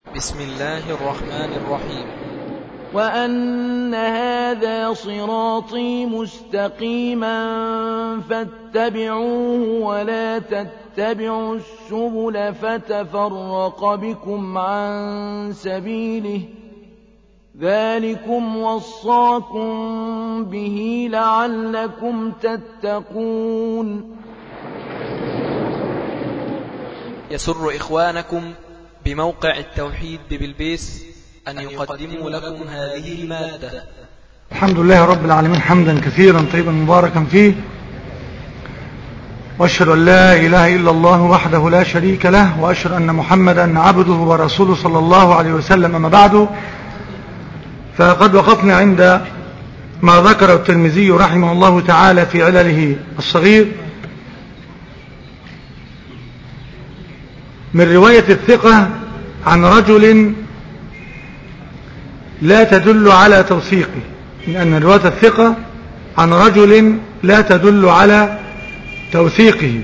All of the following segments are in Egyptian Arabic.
بسم الله الرحمن الرحيم وأن هذا صراطي مستقيما فاتبعوه ولا تتبعوا السبل فتفرق بكم عن سبيله ذلكم وصاكم به لعلكم تتقون يسر إخوانكم بموقع التوحيد ببلبيس أن يقدموا لكم هذه المادة الحمد لله رب العالمين حمدا كثيرا طيبا مباركا فيه واشهد ان لا اله الا الله وحده لا شريك له واشهد ان محمدا عبده ورسوله صلى الله عليه وسلم اما بعد فقد وقفنا عند ما ذكر الترمذي رحمه الله تعالى في علله الصغير من رواية الثقة عن رجل لا تدل على توثيقه لأن رواية الثقة عن رجل لا تدل على توثيقه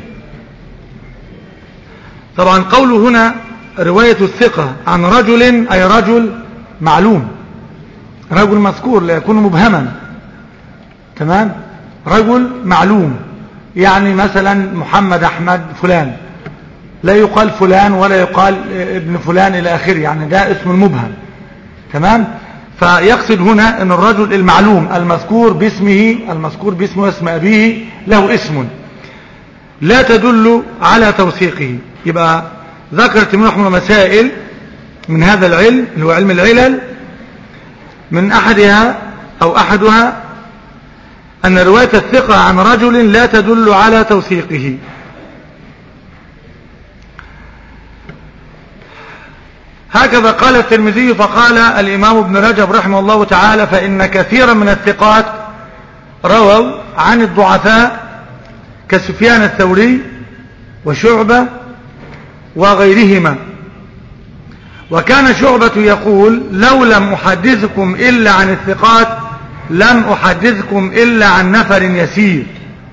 طبعا قوله هنا رواية الثقة عن رجل أي رجل معلوم رجل مذكور لا يكون مبهما تمام رجل معلوم يعني مثلا محمد أحمد فلان لا يقال فلان ولا يقال ابن فلان إلى آخره يعني ده اسم المبهم تمام فيقصد هنا أن الرجل المعلوم المذكور باسمه المذكور باسمه واسم أبيه له اسم لا تدل على توثيقه يبقى ذكرت من رحمه مسائل من هذا العلم اللي هو علم العلل من أحدها أو أحدها أن رواية الثقة عن رجل لا تدل على توثيقه هكذا قال الترمذي فقال الإمام ابن رجب رحمه الله تعالى فإن كثيرا من الثقات رووا عن الضعفاء كسفيان الثوري وشعبة وغيرهما وكان شعبة يقول لو لم أحدثكم إلا عن الثقات لم أحدثكم إلا عن نفر يسير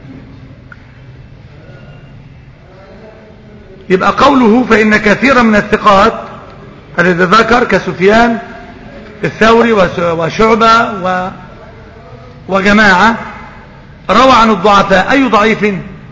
يبقى قوله فإن كثيرا من الثقات الذي ذكر كسفيان الثوري وشعبة و وجماعة روى عن الضعفاء أي ضعيف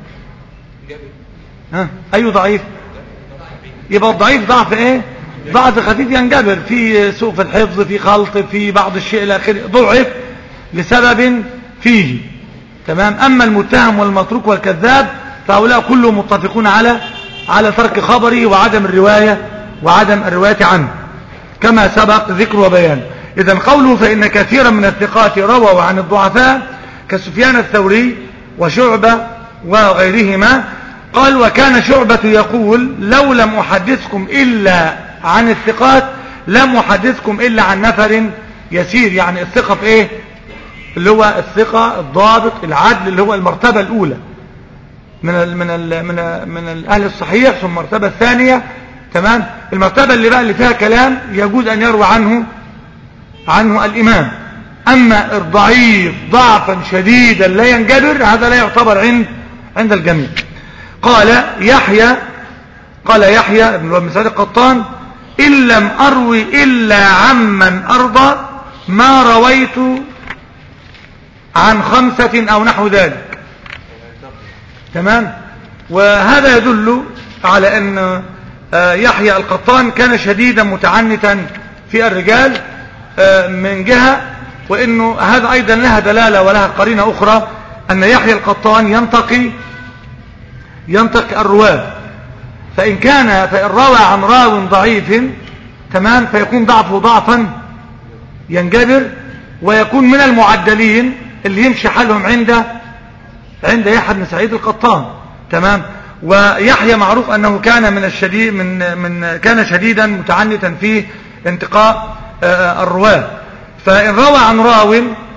ها أي ضعيف يبقى الضعيف ضعف ايه ضعف خفيف ينجبر في سوء في الحفظ في خلط في بعض الشيء الى اخره ضعف لسبب فيه تمام اما المتهم والمتروك والكذاب فهؤلاء كلهم متفقون على على ترك خبره وعدم الروايه وعدم الروايه عنه كما سبق ذكر وبيان اذا قوله فان كثيرا من الثقات رووا عن الضعفاء كسفيان الثوري وشعبه وغيرهما قال وكان شعبة يقول لو لم أحدثكم إلا عن الثقات لم أحدثكم إلا عن نفر يسير يعني الثقة في إيه اللي هو الثقة الضابط العدل اللي هو المرتبة الأولى من ال من ال من ال من الأهل الصحيح ثم المرتبة الثانية تمام المرتبة اللي بقى اللي فيها كلام يجوز أن يروى عنه عنه الإمام أما الضعيف ضعفا شديدا لا ينجبر هذا لا يعتبر عند عند الجميع قال يحيى قال يحيى بن مسعود القطان إن لم أروي إلا عمن أرضى ما رويت عن خمسة أو نحو ذلك تمام وهذا يدل على أن يحيى القطان كان شديدا متعنتا في الرجال من جهة وأنه هذا أيضا لها دلالة ولها قرينة أخرى أن يحيى القطان ينتقي ينطق الرواه فإن كان فإن روى عن راو ضعيف تمام فيكون ضعفه ضعفا ينجبر ويكون من المعدلين اللي يمشي حالهم عند عند يحيى بن سعيد القطان تمام ويحيى معروف أنه كان من الشديد من من كان شديدا متعنتا في انتقاء الرواه فإن روى عن راو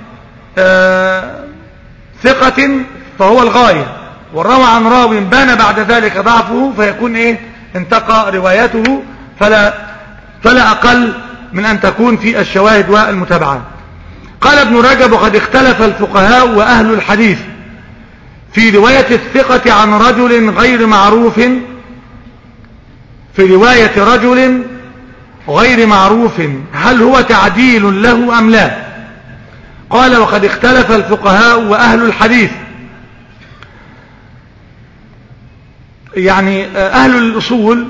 ثقة فهو الغاية وروى عن راو بان بعد ذلك ضعفه فيكون ايه انتقى روايته فلا فلا اقل من ان تكون في الشواهد والمتابعات قال ابن رجب وقد اختلف الفقهاء واهل الحديث في رواية الثقة عن رجل غير معروف في رواية رجل غير معروف هل هو تعديل له أم لا قال وقد اختلف الفقهاء وأهل الحديث يعني أهل الأصول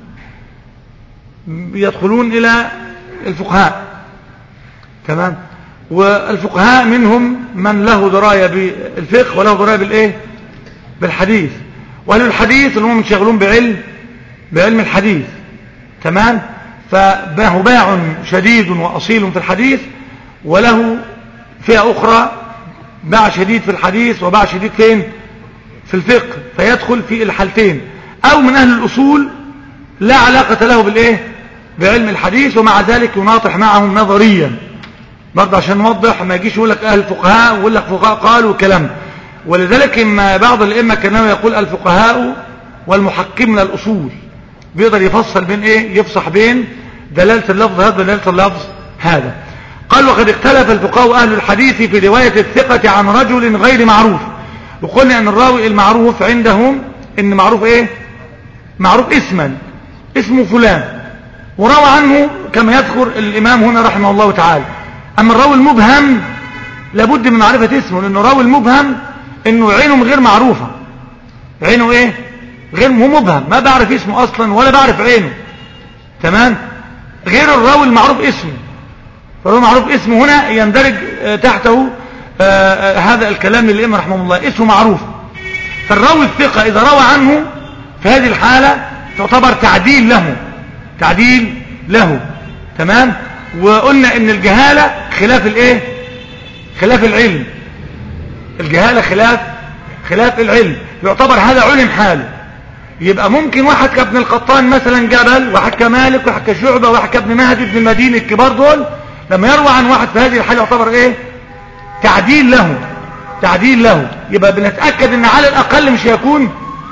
يدخلون إلى الفقهاء تمام والفقهاء منهم من له دراية بالفقه وله دراية بالإيه بالحديث وأهل الحديث اللي هم منشغلون بعلم بعلم الحديث تمام فباه باع شديد وأصيل في الحديث وله فئة أخرى باع شديد في الحديث وباع شديد فين في الفقه فيدخل في الحالتين أو من أهل الأصول لا علاقة له بالإيه بعلم الحديث ومع ذلك يناطح معهم نظريا برضه عشان نوضح ما يجيش يقول لك أهل الفقهاء ويقول لك فقهاء قالوا كلام ولذلك إما بعض الأئمة كانوا يقول الفقهاء والمحكم من الأصول بيقدر يفصل بين إيه يفصح بين دلالة اللفظ هذا ودلالة اللفظ هذا قال وقد اختلف الفقهاء أهل الحديث في رواية الثقة عن رجل غير معروف وقلنا أن الراوي المعروف عندهم إن معروف إيه معروف اسما اسمه فلان وروى عنه كما يذكر الإمام هنا رحمه الله تعالى أما الراوي المبهم لابد من معرفة اسمه لأنه الراوي المبهم إنه عينه غير معروفة عينه إيه غير مو مبهم ما بعرف اسمه أصلا ولا بعرف عينه تمام غير الراوي المعروف اسمه فالراوي المعروف اسمه هنا يندرج تحته آآ آآ هذا الكلام للإمام رحمه الله اسمه معروف فالراوي الثقة إذا روى عنه في هذه الحالة تعتبر تعديل له تعديل له تمام وقلنا ان الجهالة خلاف الايه خلاف العلم الجهالة خلاف خلاف العلم يعتبر هذا علم حاله يبقى ممكن واحد كابن القطان مثلا جبل واحد كمالك واحد كشعبة واحد كابن مهدي بن المدينة الكبار دول لما يروى عن واحد في هذه الحالة يعتبر ايه تعديل له تعديل له يبقى بنتأكد ان على الاقل مش هيكون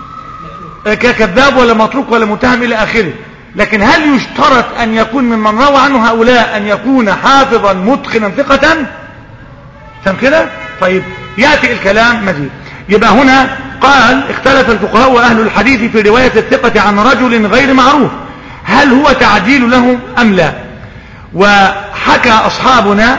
ككذاب ولا متروك ولا متهم الى اخره لكن هل يشترط ان يكون ممن روى عنه هؤلاء ان يكون حافظا متقنا ثقة فهم كده طيب يأتي الكلام مزيد يبقى هنا قال اختلف الفقهاء واهل الحديث في رواية الثقة عن رجل غير معروف هل هو تعديل له ام لا وحكى اصحابنا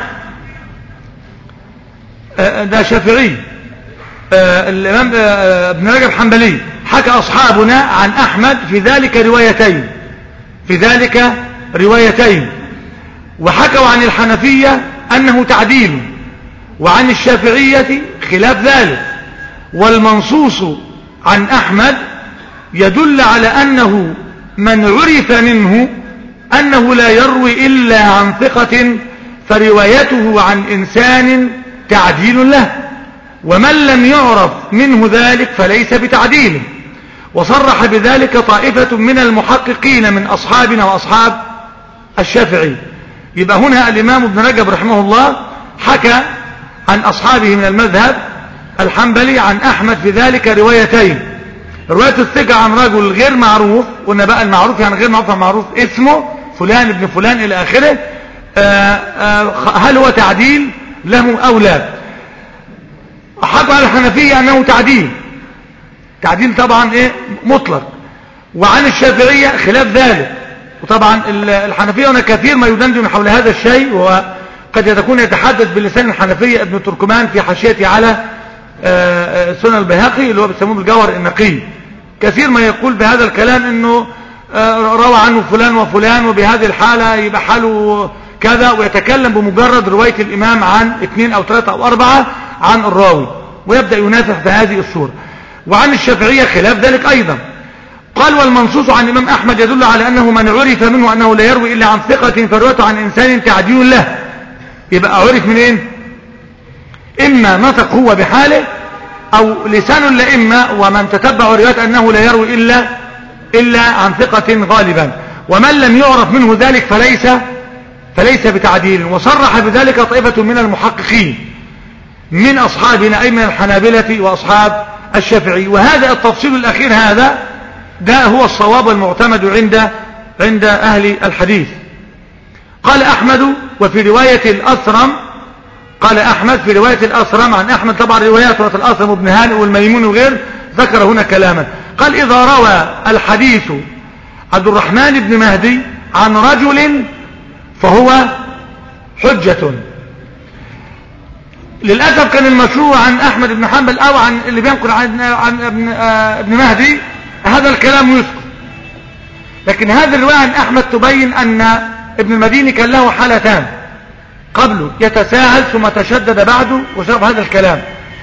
ده شافعي الامام ابن رجب حنبلي حكى اصحابنا عن احمد في ذلك روايتين في ذلك روايتين وحكوا عن الحنفية انه تعديل وعن الشافعية خلاف ذلك والمنصوص عن احمد يدل على انه من عرف منه انه لا يروي الا عن ثقة فروايته عن انسان تعديل له ومن لم يعرف منه ذلك فليس بتعديل وصرح بذلك طائفة من المحققين من أصحابنا وأصحاب الشافعي يبقى هنا الإمام ابن رجب رحمه الله حكى عن أصحابه من المذهب الحنبلي عن أحمد في ذلك روايتين رواية الثقة عن رجل غير معروف قلنا بقى المعروف يعني غير معروف معروف اسمه فلان ابن فلان إلى آخره آآ آآ هل هو تعديل له أو لا حكى على الحنفية أنه تعديل تعديل طبعا إيه مطلق وعن الشافعية خلاف ذلك وطبعا الحنفية هنا كثير ما يدندن حول هذا الشيء وقد يكون يتحدث بلسان الحنفية ابن تركمان في حاشيته على سنن البيهقي اللي هو بيسموه بالجوهر النقي كثير ما يقول بهذا الكلام انه روى عنه فلان وفلان وبهذه الحالة يبقى حاله كذا ويتكلم بمجرد رواية الإمام عن اثنين أو ثلاثة أو أربعة عن الراوي ويبدأ ينافح بهذه الصورة وعن الشافعية خلاف ذلك أيضا قال والمنصوص عن الإمام أحمد يدل على أنه من عرف منه أنه لا يروي إلا عن ثقة فرواته عن إنسان تعديل له يبقى عرف من إيه إما نطق هو بحاله أو لسان الأئمة ومن تتبع روايات أنه لا يروي إلا إلا عن ثقة غالبا ومن لم يعرف منه ذلك فليس فليس بتعديل وصرح بذلك طائفة من المحققين من أصحابنا أي من الحنابلة وأصحاب الشافعي وهذا التفصيل الأخير هذا ده هو الصواب المعتمد عند عند أهل الحديث قال أحمد وفي رواية الأثرم قال أحمد في رواية الأثرم عن أحمد طبعا روايات رواية الأثرم وابن هانئ والميمون وغير ذكر هنا كلاما قال إذا روى الحديث عبد الرحمن بن مهدي عن رجل فهو حجة للأسف كان المشروع عن أحمد بن حنبل أو عن اللي بينقل عن, عن ابن, آه ابن مهدي هذا الكلام يسكت لكن هذه الرواية عن أحمد تبين أن ابن المديني كان له حالتان قبله يتساهل ثم تشدد بعده وشرب هذا الكلام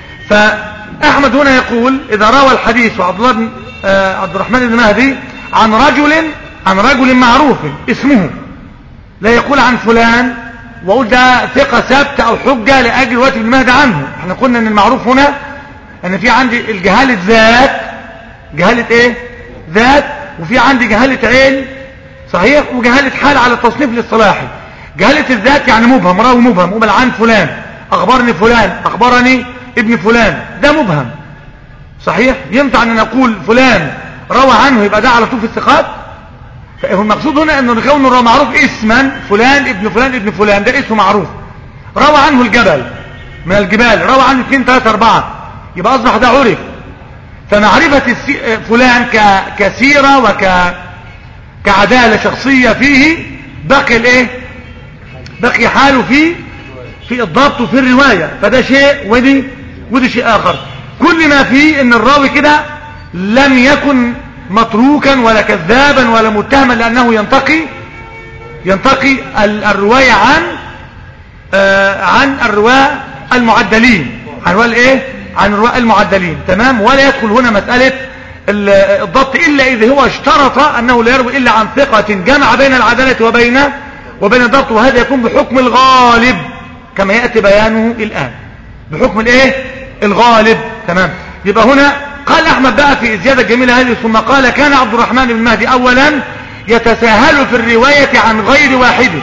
فأحمد هنا يقول إذا روى الحديث وعبد الله بن آه عبد الرحمن بن مهدي عن رجل عن رجل معروف اسمه لا يقول عن فلان واقول ده ثقة ثابتة او حجة لاجل وقت ابن مهدي عنه احنا قلنا ان المعروف هنا ان في عندي الجهالة ذات جهالة ايه ذات وفي عندي جهالة عين صحيح وجهالة حال على التصنيف الاصطلاحي جهالة الذات يعني مبهم راوي مبهم مبهم عن فلان اخبرني فلان اخبرني ابن فلان ده مبهم صحيح ينفع ان نقول فلان روى عنه يبقى ده على طول في الثقات فهو المقصود هنا ان كونه روى معروف اسما فلان ابن فلان ابن فلان ده اسمه معروف روى عنه الجبل من الجبال روى عنه 2 3 4 يبقى اصبح ده عرف فمعرفة السي... فلان ك... كسيرة وك كعدالة شخصية فيه بقي الايه بقي حاله فيه في الضبط وفي الرواية فده شيء ودي ودي شيء اخر كل ما فيه ان الراوي كده لم يكن متروكا ولا كذابا ولا متهما لأنه ينتقي ينتقي الرواية عن آه عن الرواة المعدلين عن رواة الايه عن الرواة المعدلين تمام ولا يدخل هنا مسألة الضبط إلا إذا هو اشترط أنه لا يروي إلا عن ثقة جمع بين العدالة وبين وبين الضبط وهذا يكون بحكم الغالب كما يأتي بيانه الآن بحكم الايه الغالب تمام يبقى هنا قال أحمد بقى في الزيادة الجميلة هذه ثم قال كان عبد الرحمن بن مهدي أولا يتساهل في الرواية عن غير واحد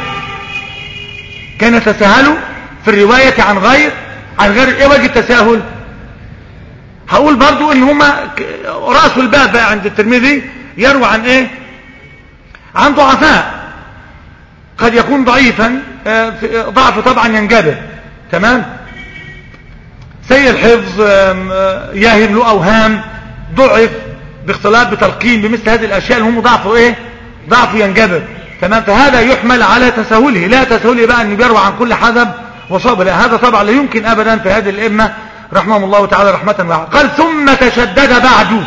كان يتساهل في الرواية عن غير عن غير ايه وجه التساهل هقول برضو ان هما رأس الباب بقى عند الترمذي يروى عن ايه عن ضعفاء قد يكون ضعيفا ضعف طبعا ينجبر تمام سيء الحفظ ياهم له اوهام ضعف باختلاط بتلقين بمثل هذه الاشياء اللي هم ضعفه ايه ضعفه ينجبر تمام فهذا يحمل على تساهله لا تساهله بقى ان بيروى عن كل حذب وصاب لا هذا طبعا لا يمكن ابدا في هذه الائمه رحمهم الله تعالى رحمه واسعه قال ثم تشدد بعد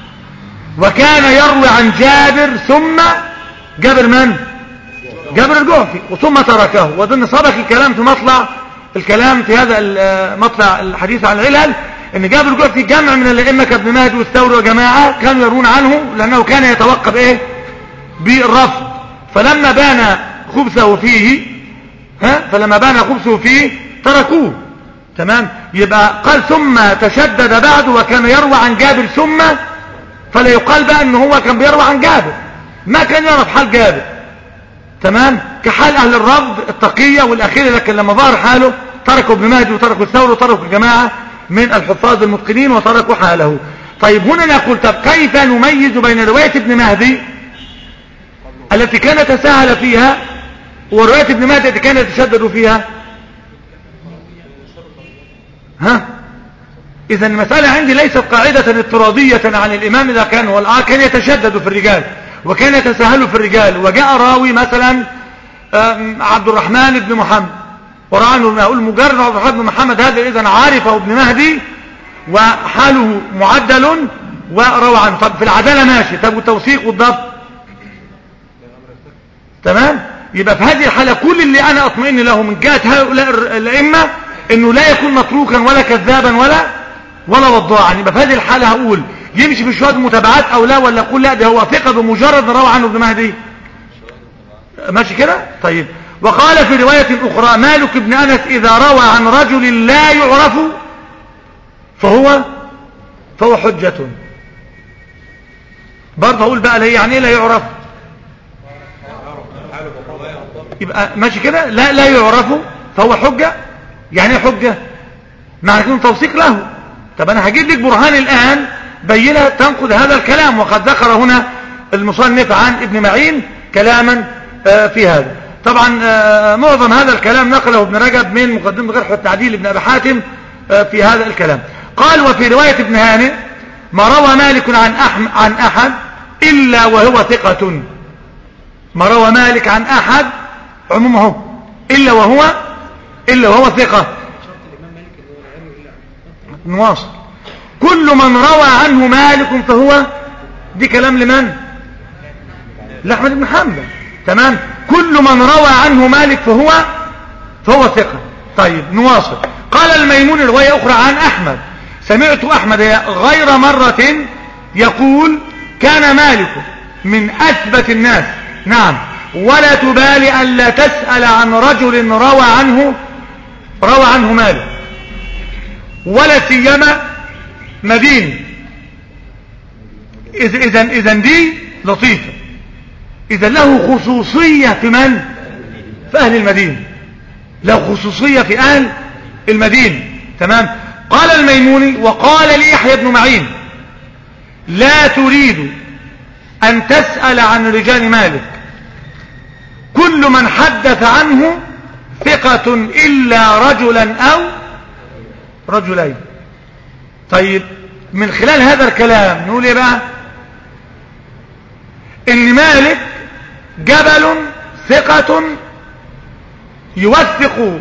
وكان يروي عن جابر ثم جابر من جابر الجعفي وثم تركه وظن سبق الكلام في مطلع الكلام في هذا مطلع الحديث عن العلل ان جابر الجعفي جمع من الائمه كابن مهدي والثوري وجماعه كانوا يرون عنه لانه كان يتوقف ايه بالرفض فلما بان خبثه فيه ها فلما بان خبثه فيه تركوه تمام يبقى قال ثم تشدد بعد وكان يروى عن جابر ثم فلا يقال بقى ان هو كان بيروى عن جابر ما كان يعرف حال جابر تمام كحال اهل الرفض التقية والاخيرة لكن لما ظهر حاله تركوا ابن مهدي وتركوا الثور وتركوا جماعة من الحفاظ المتقنين وتركوا حاله طيب هنا نقول طب كيف نميز بين رواية ابن مهدي التي كان تساهل فيها ورواية ابن مهدي التي كان يتشدد فيها ها اذا المسألة عندي ليست قاعدة اضطرادية عن الامام اذا كان هو الآن كان يتشدد في الرجال وكان يتساهل في الرجال وجاء راوي مثلا عبد الرحمن بن محمد ورعنه اقول مجرد عبد الرحمن بن محمد هذا اذا عارفه ابن مهدي وحاله معدل وروى عنه طب في العدالة ماشي طب والتوثيق والضبط تمام يبقى في هذه الحالة كل اللي انا اطمئن له من جهة هؤلاء الائمة انه لا يكون متروكا ولا كذابا ولا ولا وضاعا يبقى في هذه الحالة هقول يمشي في شوية متابعات او لا ولا اقول لا ده هو ثقة بمجرد روى عنه ابن مهدي ماشي كده طيب وقال في رواية اخرى مالك بن انس اذا روى عن رجل لا يعرف فهو فهو حجة برضه اقول بقى ليه يعني ايه لا يعرف يبقى ماشي كده لا لا يعرف فهو حجة يعني ايه حجة معنى يكون توثيق له طب انا هجيب لك برهان الان بينة تنقض هذا الكلام وقد ذكر هنا المصنف عن ابن معين كلاما في هذا طبعا معظم هذا الكلام نقله ابن رجب من مقدمة غرح التعديل ابن ابي حاتم في هذا الكلام قال وفي رواية ابن هانئ ما روى مالك عن أحم عن أحد إلا وهو ثقة ما روى مالك عن أحد عمومه إلا وهو إلا وهو ثقة نواصل كل من روى عنه مالك فهو دي كلام لمن لأحمد بن حنبل تمام كل من روى عنه مالك فهو فهو ثقة طيب نواصل قال الميمون رواية أخرى عن أحمد سمعت أحمد غير مرة يقول كان مالك من أثبت الناس نعم ولا تبالي أن لا تسأل عن رجل روى عنه روى عنه مالك ولا سيما مديني إذا إذا دي لطيفة إذا له خصوصية في من في أهل المدينة له خصوصية في أهل المدينة تمام قال الميموني وقال لي يحيى بن معين لا تريد أن تسأل عن رجال مالك كل من حدث عنه ثقة إلا رجلا أو رجلين طيب من خلال هذا الكلام نقول ايه بقى ان مالك جبل ثقة يوثق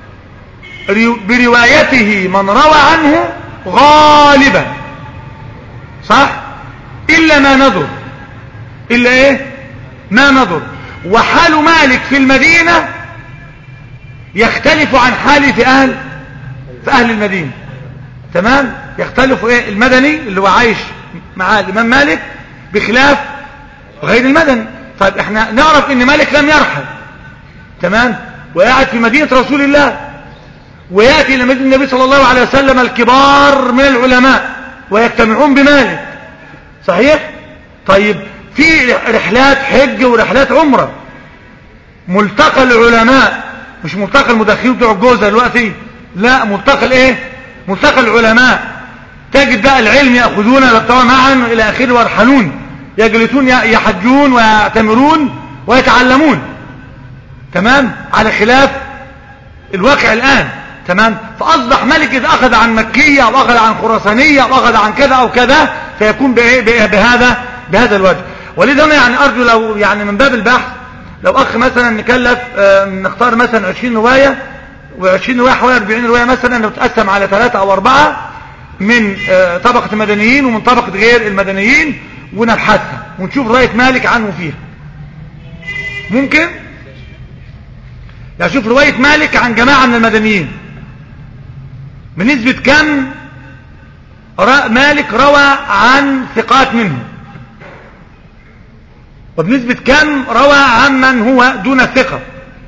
بروايته من روى عنه غالبا صح إلا ما نظر إلا إيه ما نظر وحال مالك في المدينة يختلف عن حاله في أهل في أهل المدينة تمام يختلف إيه المدني اللي هو عايش مع الإمام مالك بخلاف غير المدني طيب احنا نعرف ان مالك لم يرحل تمام وقاعد في مدينة رسول الله ويأتي إلى مدينة النبي صلى الله عليه وسلم الكبار من العلماء ويجتمعون بمالك صحيح طيب في رحلات حج ورحلات عمرة ملتقى العلماء مش ملتقى المدخلين بتوع الجوزة دلوقتي لا ملتقى الايه ملتقى العلماء تجد بقى العلم يأخذون يلتقوا معا إلى آخره ويرحلون يجلسون يحجون ويعتمرون ويتعلمون تمام على خلاف الواقع الآن تمام فأصبح ملك إذا أخذ عن مكية أو أخذ عن خراسانية أو أخذ عن كذا أو كذا فيكون بإيه بإيه بهذا بهذا الوجه ولذا أنا يعني أرجو لو يعني من باب البحث لو أخ مثلا نكلف آه نختار مثلا 20 رواية و20 رواية حوالي 40 رواية مثلا لو تقسم على ثلاثة أو أربعة من آه طبقة المدنيين ومن طبقة غير المدنيين ونبحثها ونشوف رأية مالك عنه فيها ممكن يعني شوف رواية مالك عن جماعة من المدنيين بنسبة كم مالك روى عن ثقات منهم وبنسبة كم روى عن من هو دون الثقة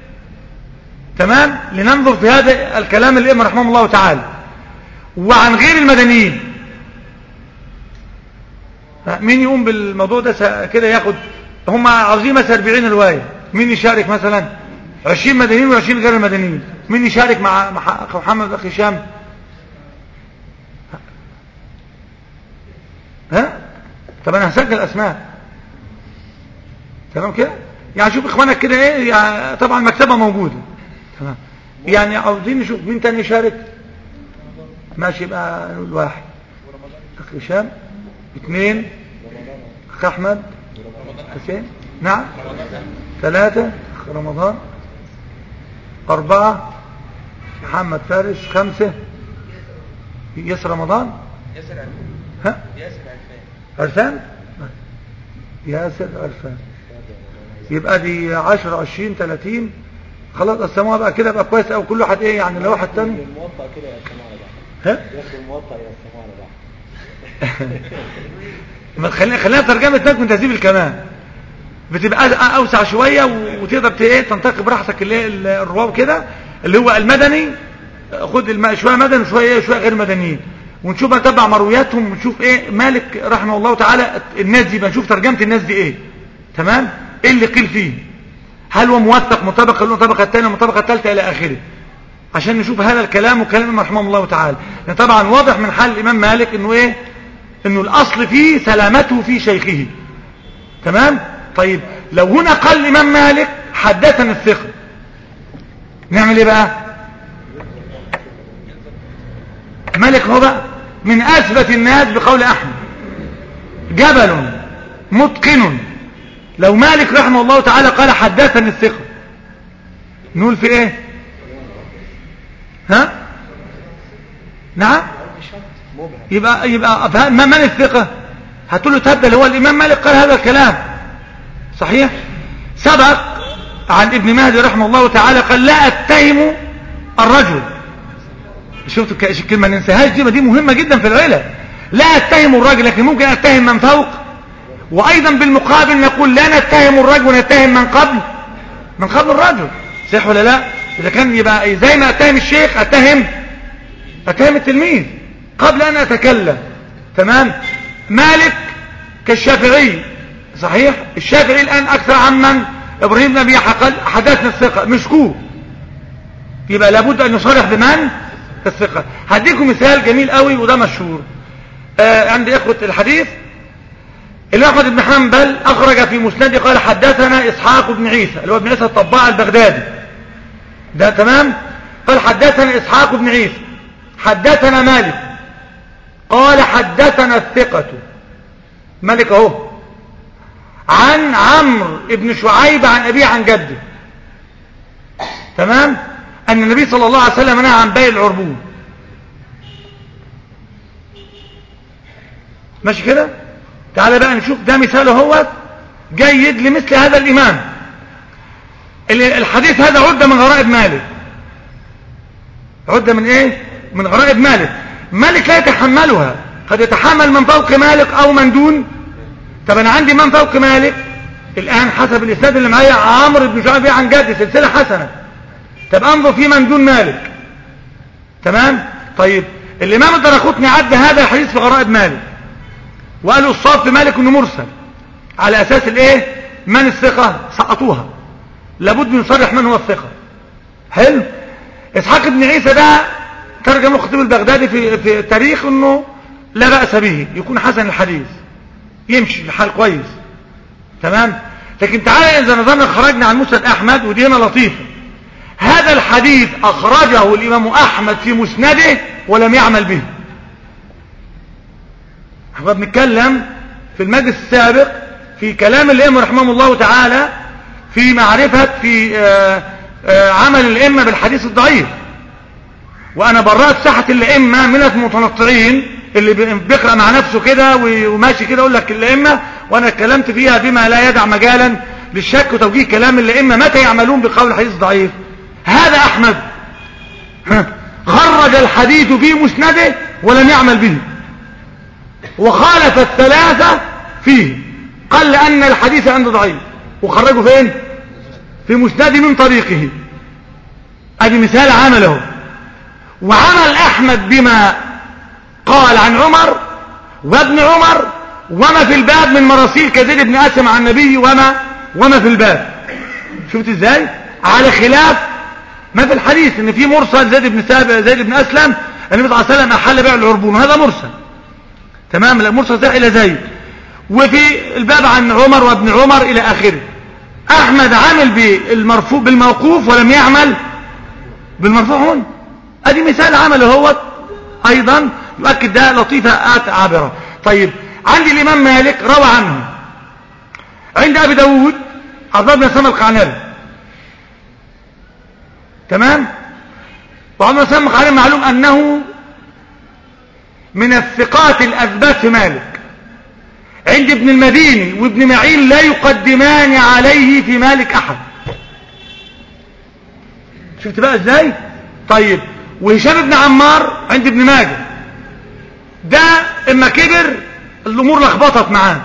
تمام لننظر في هذا الكلام الإمام رحمه الله تعالى وعن غير المدنيين مين يقوم بالموضوع ده كده ياخد هم عاوزين مثلا 40 رواية مين يشارك مثلا 20 مدنيين و20 غير المدنيين مين يشارك مع محمد اخي هشام ها طب انا هسجل اسماء تمام كده يعني شوف اخوانك كده ايه يعني طبعا المكتبه موجوده تمام يعني عاوزين نشوف مين تاني يشارك ماشي يبقى نقول واحد اخ هشام اثنين اخ احمد حسين نعم ثلاثة اخ رمضان أربعة محمد فارس خمسة ياسر رمضان ياسر عرفان ها ياسر عرفان عرفان ياسر عرفان يبقى دي عشرة عشرين تلاتين خلاص قسموها بقى كده بقى كويس او كل واحد ايه يعني لو واحد تاني الموطأ كده يقسموه على بعض ها ياخدوا الموطأ يقسموه على بعض ما خلينا خلينا ترجمة نجم تهذيب الكلام بتبقى أ- اوسع شوية و- وتقدر ت- ايه تنتقي براحتك اللي هي ال- الرواه كده اللي هو المدني خد الم... شوية مدني وشوية إيه؟ شوية غير مدنيين ونشوف نتبع مروياتهم ونشوف ايه مالك رحمه الله تعالى الناس دي بنشوف ترجمة الناس دي ايه تمام ايه اللي قيل فيه هل هو موثق مطابق المطابقة الثانية المطابقة الثالثة الى اخره عشان نشوف هذا الكلام وكلام الإمام رحمه الله تعالى لأن طبعا واضح من حال الامام مالك انه ايه انه الاصل فيه سلامته في شيخه تمام طيب لو هنا قال الامام مالك حدثني الثقة نعمل ايه بقى مالك هو بقى من اثبت الناس بقول احمد جبل متقن لو مالك رحمه الله تعالى قال حدثني الثقة نقول في ايه ها نعم يبقى يبقى فه- ما من الثقة هتقول له تبدل هو الإمام مالك قال هذا الكلام صحيح سبق عن ابن مهدي رحمه الله تعالى قال لا أتهم الرجل شفتوا الك- الكلمة ما ننساهاش دي ما دي مهمة جدا في العلة لا أتهم الرجل لكن ممكن أتهم من فوق وأيضا بالمقابل نقول لا نتهم الرجل ونتهم من قبل من قبل الرجل صح ولا لا إذا كان يبقى زي ما أتهم الشيخ أتهم أتهم التلميذ قبل أن أتكلم تمام مالك كالشافعي صحيح الشافعي الآن أكثر عمن إبراهيم بن أبي قال حدثنا الثقة مشكوك يبقى لابد أن يصرح بمن الثقة هديكم مثال جميل قوي وده مشهور آه عند إخوة الحديث الأحمد بن حنبل أخرج في مسنده قال حدثنا إسحاق بن عيسى اللي هو ابن عيسى الطباع البغدادي ده تمام قال حدثنا إسحاق بن عيسى حدثنا مالك قال حدثنا الثقة مالك اهو عن عمرو بن شعيب عن أبيه عن جده تمام أن النبي صلى الله عليه وسلم نهى عن بيع العربون ماشي كده تعال بقى نشوف ده مثال هو جيد لمثل هذا الإمام ال- الحديث هذا عد من غرائب مالك عد من ايه من غرائب مالك مالك لا يتحملها قد يتحمل من فوق مالك او من دون طب انا عندي من فوق مالك الان حسب الاسناد اللي معايا عمرو بن شعيب عن جد سلسله حسنه طب انظر في من دون مالك تمام طيب الامام الدرقطني عد هذا الحديث في غرائب مالك وقالوا الصواب في مالك انه مرسل على اساس الايه من الثقه سقطوها لابد من يصرح من هو الثقه حلو اسحاق بن عيسى ده ترجم الخطيب البغدادي في في تاريخ انه لا باس به يكون حسن الحديث يمشي الحال كويس تمام لكن تعالى اذا نظرنا خرجنا عن مسند احمد ودي هنا لطيفه هذا الحديث اخرجه الامام احمد في مسنده ولم يعمل به احنا بنتكلم في المجلس السابق في كلام الائمه رحمهم الله تعالى في معرفه في آه آه عمل الائمه بالحديث الضعيف وانا برأت ساحه الائمه من المتنطعين اللي بيقرا مع نفسه كده وماشي كده يقول لك الائمه وانا اتكلمت فيها بما لا يدع مجالا للشك وتوجيه كلام الائمه متى يعملون بقول الحديث ضعيف هذا احمد ها، خرج الحديث في مسنده ولم يعمل به وخالف الثلاثة فيه قال لأن الحديث عنده ضعيف وخرجه فين في مسند من طريقه ادي مثال عمله وعمل احمد بما قال عن عمر وابن عمر وما في الباب من مراسيل كزيد بن اسم عن النبي وما وما في الباب شفت ازاي على خلاف ما في الحديث ان في مرسل زيد بن سابع زيد بن اسلم النبي صلى الله عليه وسلم احل بيع العربون هذا مرسل تمام المرسل ده الى زيد وفي الباب عن عمر وابن عمر الى اخره احمد عمل بالمرفوع بالموقوف ولم يعمل بالمرفوع هون ادي مثال عمله هو ايضا يؤكد ده لطيفة آت عابرة طيب عندي الامام مالك روى عنه عند ابي داود عبد الله بن سلمة القعنبي تمام وعبد الله بن سلمة القعنبي معلوم انه من الثقات الاثبات في مالك عند ابن المديني وابن معين لا يقدمان عليه في مالك احد شفت بقى ازاي طيب وهشام بن عمار عند ابن ماجه ده اما كبر الامور لخبطت معاه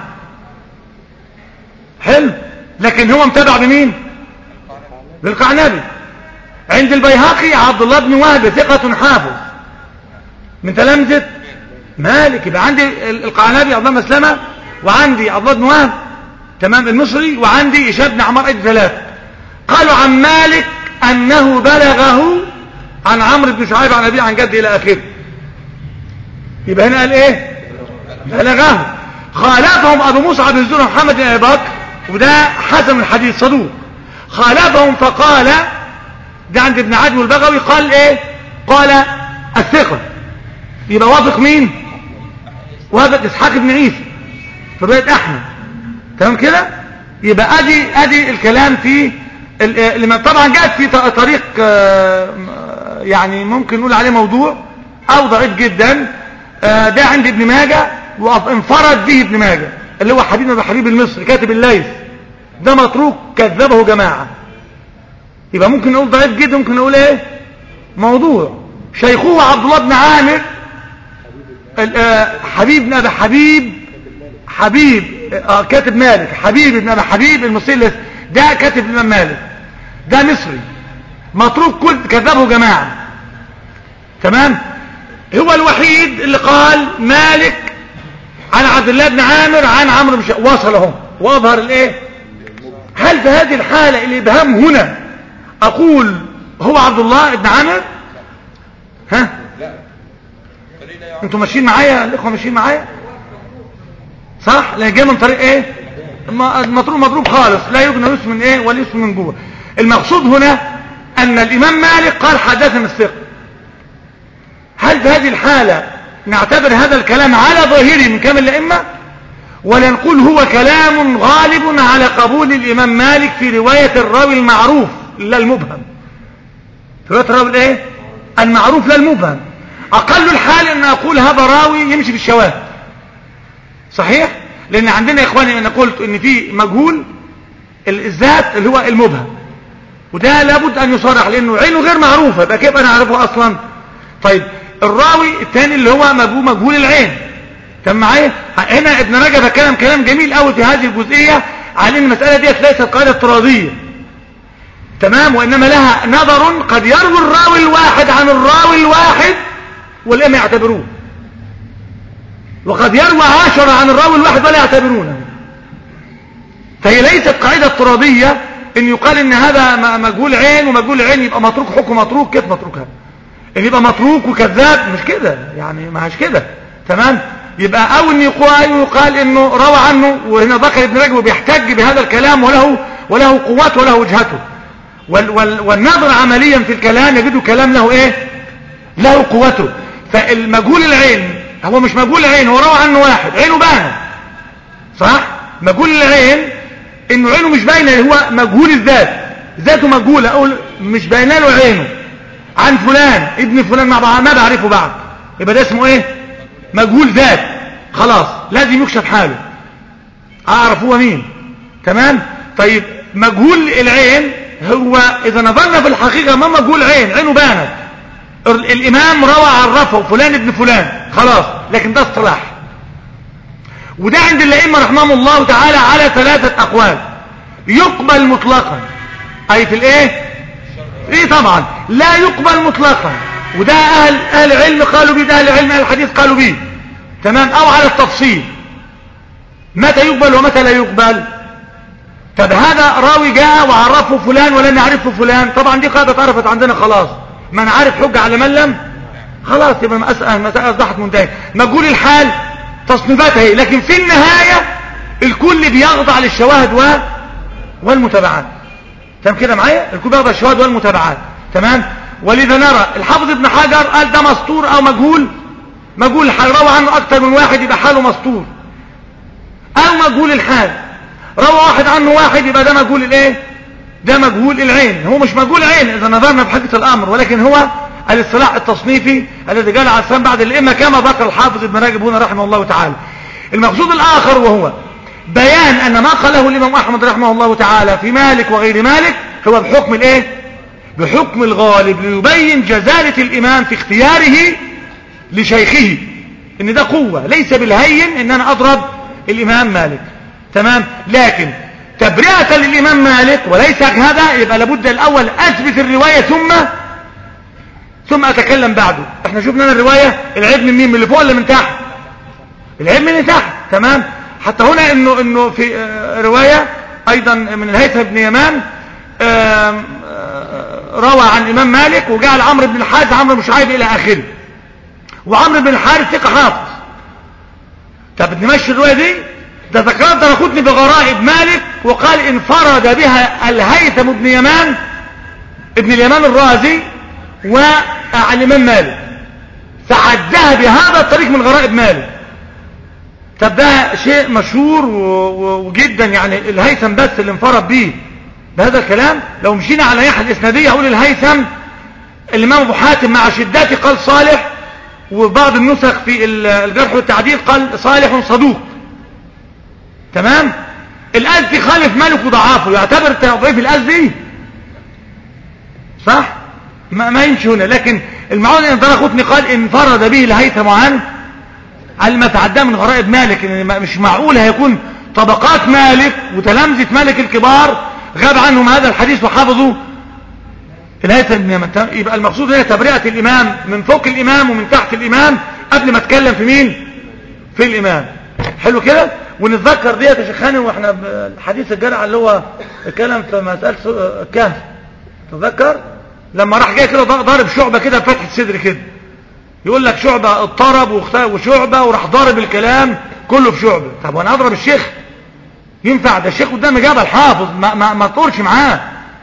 حلو لكن هو متابع بمين بالقعنبي عند البيهقي عبد الله بن وهب ثقة حافظ من تلامذة مالك يبقى عندي القعنبي عبد الله مسلمة وعندي عبد الله بن وهب تمام المصري وعندي هشام بن عمار ادي ثلاثة قالوا عن مالك انه بلغه عن عمرو بن شعيب عن ابيه عن جده الى اخره يبقى هنا قال ايه بلغه خالفهم ابو مصعب الزهري محمد بن ابي بكر وده حسن الحديث صدوق خالفهم فقال ده عند ابن عدم البغوي قال ايه قال الثقه يبقى وافق مين وافق اسحاق بن عيسى في روايه احمد تمام كده يبقى ادي ادي الكلام في ال- اللي طبعا جاءت في ط- طريق آه، يعني ممكن نقول عليه موضوع او ضعيف جدا آه، ده عند ابن ماجه وانفرد به ابن ماجه اللي هو حبيب بن حبيب المصري كاتب الليث ده متروك كذبه جماعه يبقى ممكن نقول ضعيف جدا ممكن نقول ايه موضوع شيخوه عبد الله بن عامر ال- آه، حبيب بن ابي حبيب حبيب آه كاتب مالك حبيب بن ابي حبيب المصري اللي- ده كاتب الامام مالك ده مصري متروك كل كذبه جماعه تمام هو الوحيد اللي قال مالك عن عبد الله بن عامر عن عمرو بن ش- وصل اهو واظهر الايه هل في هذه الحاله الابهام هنا اقول هو عبد الله بن عامر ها انتوا ماشيين معايا الاخوه ماشيين معايا صح لان جاي من طريق ايه م- مضروب مضروب خالص لا يبنى يسم من ايه ولا يسم من جوه المقصود هنا ان الامام مالك قال حدثنا الثقه هل في هذه الحاله نعتبر هذا الكلام على ظاهره من كامل الائمه ولا نقول هو كلام غالب على قبول الامام مالك في روايه الراوي المعروف لا المبهم في روايه الراوي الايه المعروف لا المبهم اقل الحال ان اقول هذا راوي يمشي في الشواهد صحيح لان عندنا يا اخواني انا قلت ان في مجهول الذات اللي هو المبهم وده لابد ان يصرح لانه عينه غير معروفه يبقى كيف انا اعرفه اصلا طيب الراوي الثاني اللي هو مجهول مجهول العين كان معايا هنا ابن رجب كلام كلام جميل قوي في هذه الجزئيه على ان المساله ديت ليست قاعده افتراضيه تمام وانما لها نظر قد يروي الراوي الواحد عن الراوي الواحد والائمه يعتبروه وقد يروى عشرة عن الراوي الواحد ولا يعتبرونه فهي ليست قاعدة افتراضية ان يقال ان هذا م- مجهول عين ومجهول عين يبقى متروك حكم متروك كيف متروك هذا ان يبقى متروك وكذاب مش كده يعني ما هش كده تمام يبقى او ان يقال, يقال انه روى عنه وهنا ذكر ابن رجب بيحتج بهذا الكلام وله وله قوته وله وجهته وال وال والنظر عمليا في الكلام يجد كلام له ايه له قوته فالمجهول العين هو مش مجهول العين هو روى عنه واحد عينه باينه صح مجهول العين انه عينه مش باينه هو مجهول الذات ذاته مجهوله اقول مش باينه له عينه عن فلان ابن فلان ما بع- ما بعرفه بعد يبقى ده اسمه ايه مجهول ذات خلاص لازم يكشف حاله اعرف هو مين تمام طيب مجهول العين هو اذا نظرنا في الحقيقه ما مجهول عين عينه بانت ال- الامام روى عرفه فلان ابن فلان خلاص لكن ده اصطلاح وده عند الائمه رحمهم الله تعالى على ثلاثه اقوال يقبل مطلقا اي في الايه ايه طبعا لا يقبل مطلقا وده اهل اهل العلم قالوا به ده اهل العلم اهل الحديث قالوا به تمام او على التفصيل متى يقبل ومتى لا يقبل طب هذا راوي جاء وعرفه فلان ولم يعرفه فلان طبعا دي قاعده اتعرفت عندنا خلاص من عارف حجه على من لم خلاص يبقى المساله المساله اصبحت منتهيه مجهول الحال تصنيفاتها هي لكن في النهايه الكل بيخضع للشواهد و والمتابعات تمام كده معايا الكل بيخضع للشواهد والمتابعات تمام ولذا نرى الحافظ ابن حجر قال ده مسطور او مجهول مجهول الحال روى عنه اكثر من واحد يبقى حاله مسطور او مجهول الحال روى واحد عنه واحد يبقى ده مجهول الايه ده مجهول العين هو مش مجهول عين اذا نظرنا في حقيقه الامر ولكن هو الاصطلاح التصنيفي الذي جاء على السلام بعد الائمه كما ذكر الحافظ ابن رجب هنا رحمه الله تعالى المقصود الاخر وهو بيان ان ما قاله الامام احمد رحمه الله تعالى في مالك وغير مالك هو بحكم الايه بحكم الغالب ليبين جزاله الامام في اختياره لشيخه ان ده قوه ليس بالهين ان انا اضرب الامام مالك تمام لكن تبرئة للإمام مالك وليس هذا يبقى لابد الأول أثبت الرواية ثم ثم أتكلم بعده احنا شفنا الرواية العيب من مين من اللي فوق ولا من تحت العيب من اللي تحت تمام حتى هنا انه انه في آه، رواية ايضا من الهيثم بن يمان آم، آه، روى عن الامام مالك وجعل عمرو بن الحارث عمرو بن شعيب الى اخره وعمرو بن الحارث ثقة حافظ طب نمشي الرواية دي ده ذكرت درخوتني بغرائب مالك وقال انفرد بها الهيثم بن يمان ابن اليمان الرازي وعن الامام مالك فعدها بهذا الطريق من غرائب مالك طب ده شيء مشهور و- و- وجدا يعني الهيثم بس اللي انفرد بيه بهذا الكلام لو مشينا على ناحية الإسنادية أقول الهيثم الإمام أبو حاتم مع شدته قال صالح وبعض النسخ في ال- الجرح والتعديل قال صالح صدوق تمام الأزدي خالف مالك وضعافه يعتبر تضعيف الأزدي صح ما, ما يمشي هنا لكن المعون ان درقطني قال انفرد به الهيثم عن على ما تعدى من غرائب مالك ان ما- مش معقول هيكون طبقات مالك وتلامذة مالك الكبار غاب عنهم هذا الحديث وحافظوا الهيثم بن يمن تمام؟ يبقى المقصود هي تبرئة الإمام من فوق الإمام ومن تحت الإمام قبل ما اتكلم في مين في الإمام حلو كده ونتذكر ديت يا شيخاني واحنا ب- الحديث الجرع اللي هو اتكلم في مسألة سو- الكهف تتذكر لما راح جاي كده ضارب شعبة كده بفتحة صدر كده يقول لك شعبة اضطرب واخت- وشعبة وراح ضارب الكلام كله في شعبة طب وانا اضرب الشيخ ينفع ده الشيخ قدامي جبل حافظ ما, ما, ما تطورش معاه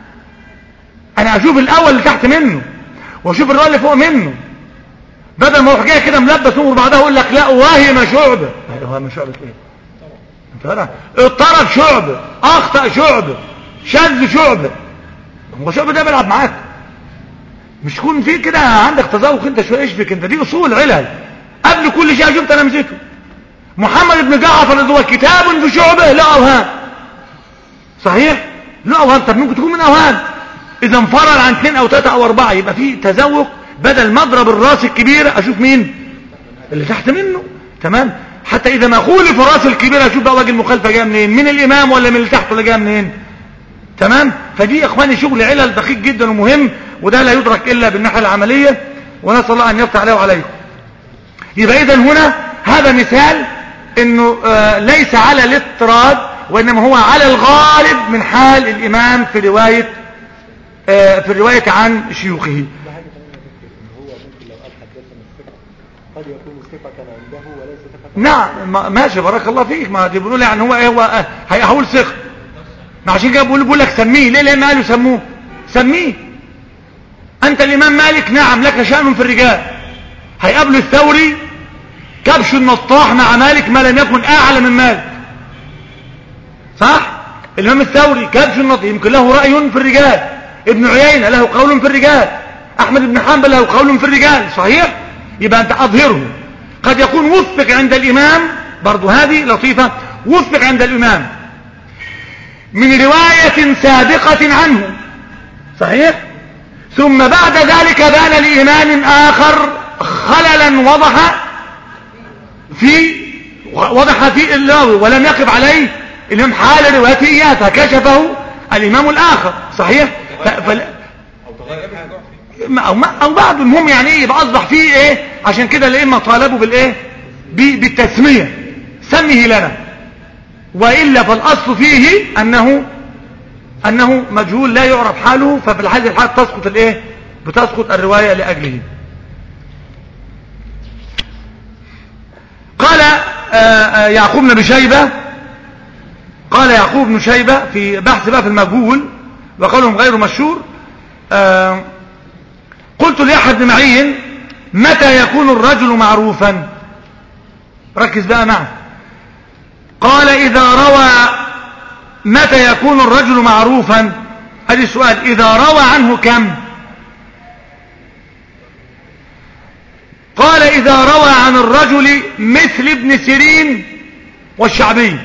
انا اشوف الاول اللي تحت منه واشوف الرأي اللي فوق منه بدل ما اروح جاي كده ملبس امور بعدها اقول لك لا وهم شعبة وهم شعبة ايه انت فاهم اضطرب شعبة اخطأ شعبة شذ شعبة هو شعبة ده بيلعب معاك مش يكون في كده عندك تذوق انت شويه اشبك انت دي اصول علل قبل كل شيء اشوف تلامذته محمد بن جعفر اللي هو كتاب في شعبه لا اوهام صحيح لا اوهام طب ممكن تكون من اوهام اذا انفرد عن اثنين او ثلاثه او اربعه يبقى في تذوق بدل ما اضرب الراس الكبيره اشوف مين اللي تحت منه تمام حتى اذا ما خولف راس الكبيره اشوف بقى وجه المخالفه جايه منين من الامام ولا من اللي تحت ولا جايه منين تمام فدي يا اخواني شغل علل دقيق جدا ومهم وده لا يدرك الا بالناحيه العمليه ونسال الله ان يفتح عليه وعليكم يبقى اذا هنا هذا مثال انه آه ليس على الاضطراد وانما هو على الغالب من حال الامام في روايه آه في الروايه عن شيوخه ده حاجة كمان يا دكتور ان هو ممكن لو قال حدثنا الثقة قد يكون ثقة عنده وليس ثقة نعم ما- ماشي بارك الله فيك ما دي بنقول يعني هو ايه هو آه، هيقول ثقه ما عشان كده بقول بقول لك سميه ليه لان قالوا سموه سميه انت الامام مالك نعم لك شأن في الرجال هيقابل الثوري كبش النطاح مع مالك ما لم يكن اعلى من مالك صح الامام الثوري كبش النطاح يمكن له رأي في الرجال ابن عيينة له قول في الرجال احمد بن حنبل له قول في الرجال صحيح يبقى انت اظهره قد يكون وفق عند الامام برضو هذه لطيفة وفق عند الامام من رواية سابقة عنه صحيح ثم بعد ذلك بان لإمام آخر خللا وضح في وضح في الراوي ولم يقف عليه الإمام حال روايته إياه فكشفه الإمام الآخر صحيح ف... فل... ما- أو, ما أو بعض المهم يعني إيه يبقى أصبح فيه إيه عشان كده الأئمة طالبوا بالإيه ب- بالتسمية سمه لنا وإلا فالأصل فيه أنه أنه مجهول لا يعرف حاله ففي هذه الحالة تسقط الإيه بتسقط الرواية لأجله قال آه، آه، يعقوب بن شيبة قال يعقوب بن شيبة في بحث بقى في المجهول وقولهم غير مشهور آه، قلت لأحد بن معين متى يكون الرجل معروفا ركز بقى معه قال إذا روى متى يكون الرجل معروفا هذا السؤال إذا روى عنه كم قال إذا روى عن الرجل مثل ابن سيرين والشعبي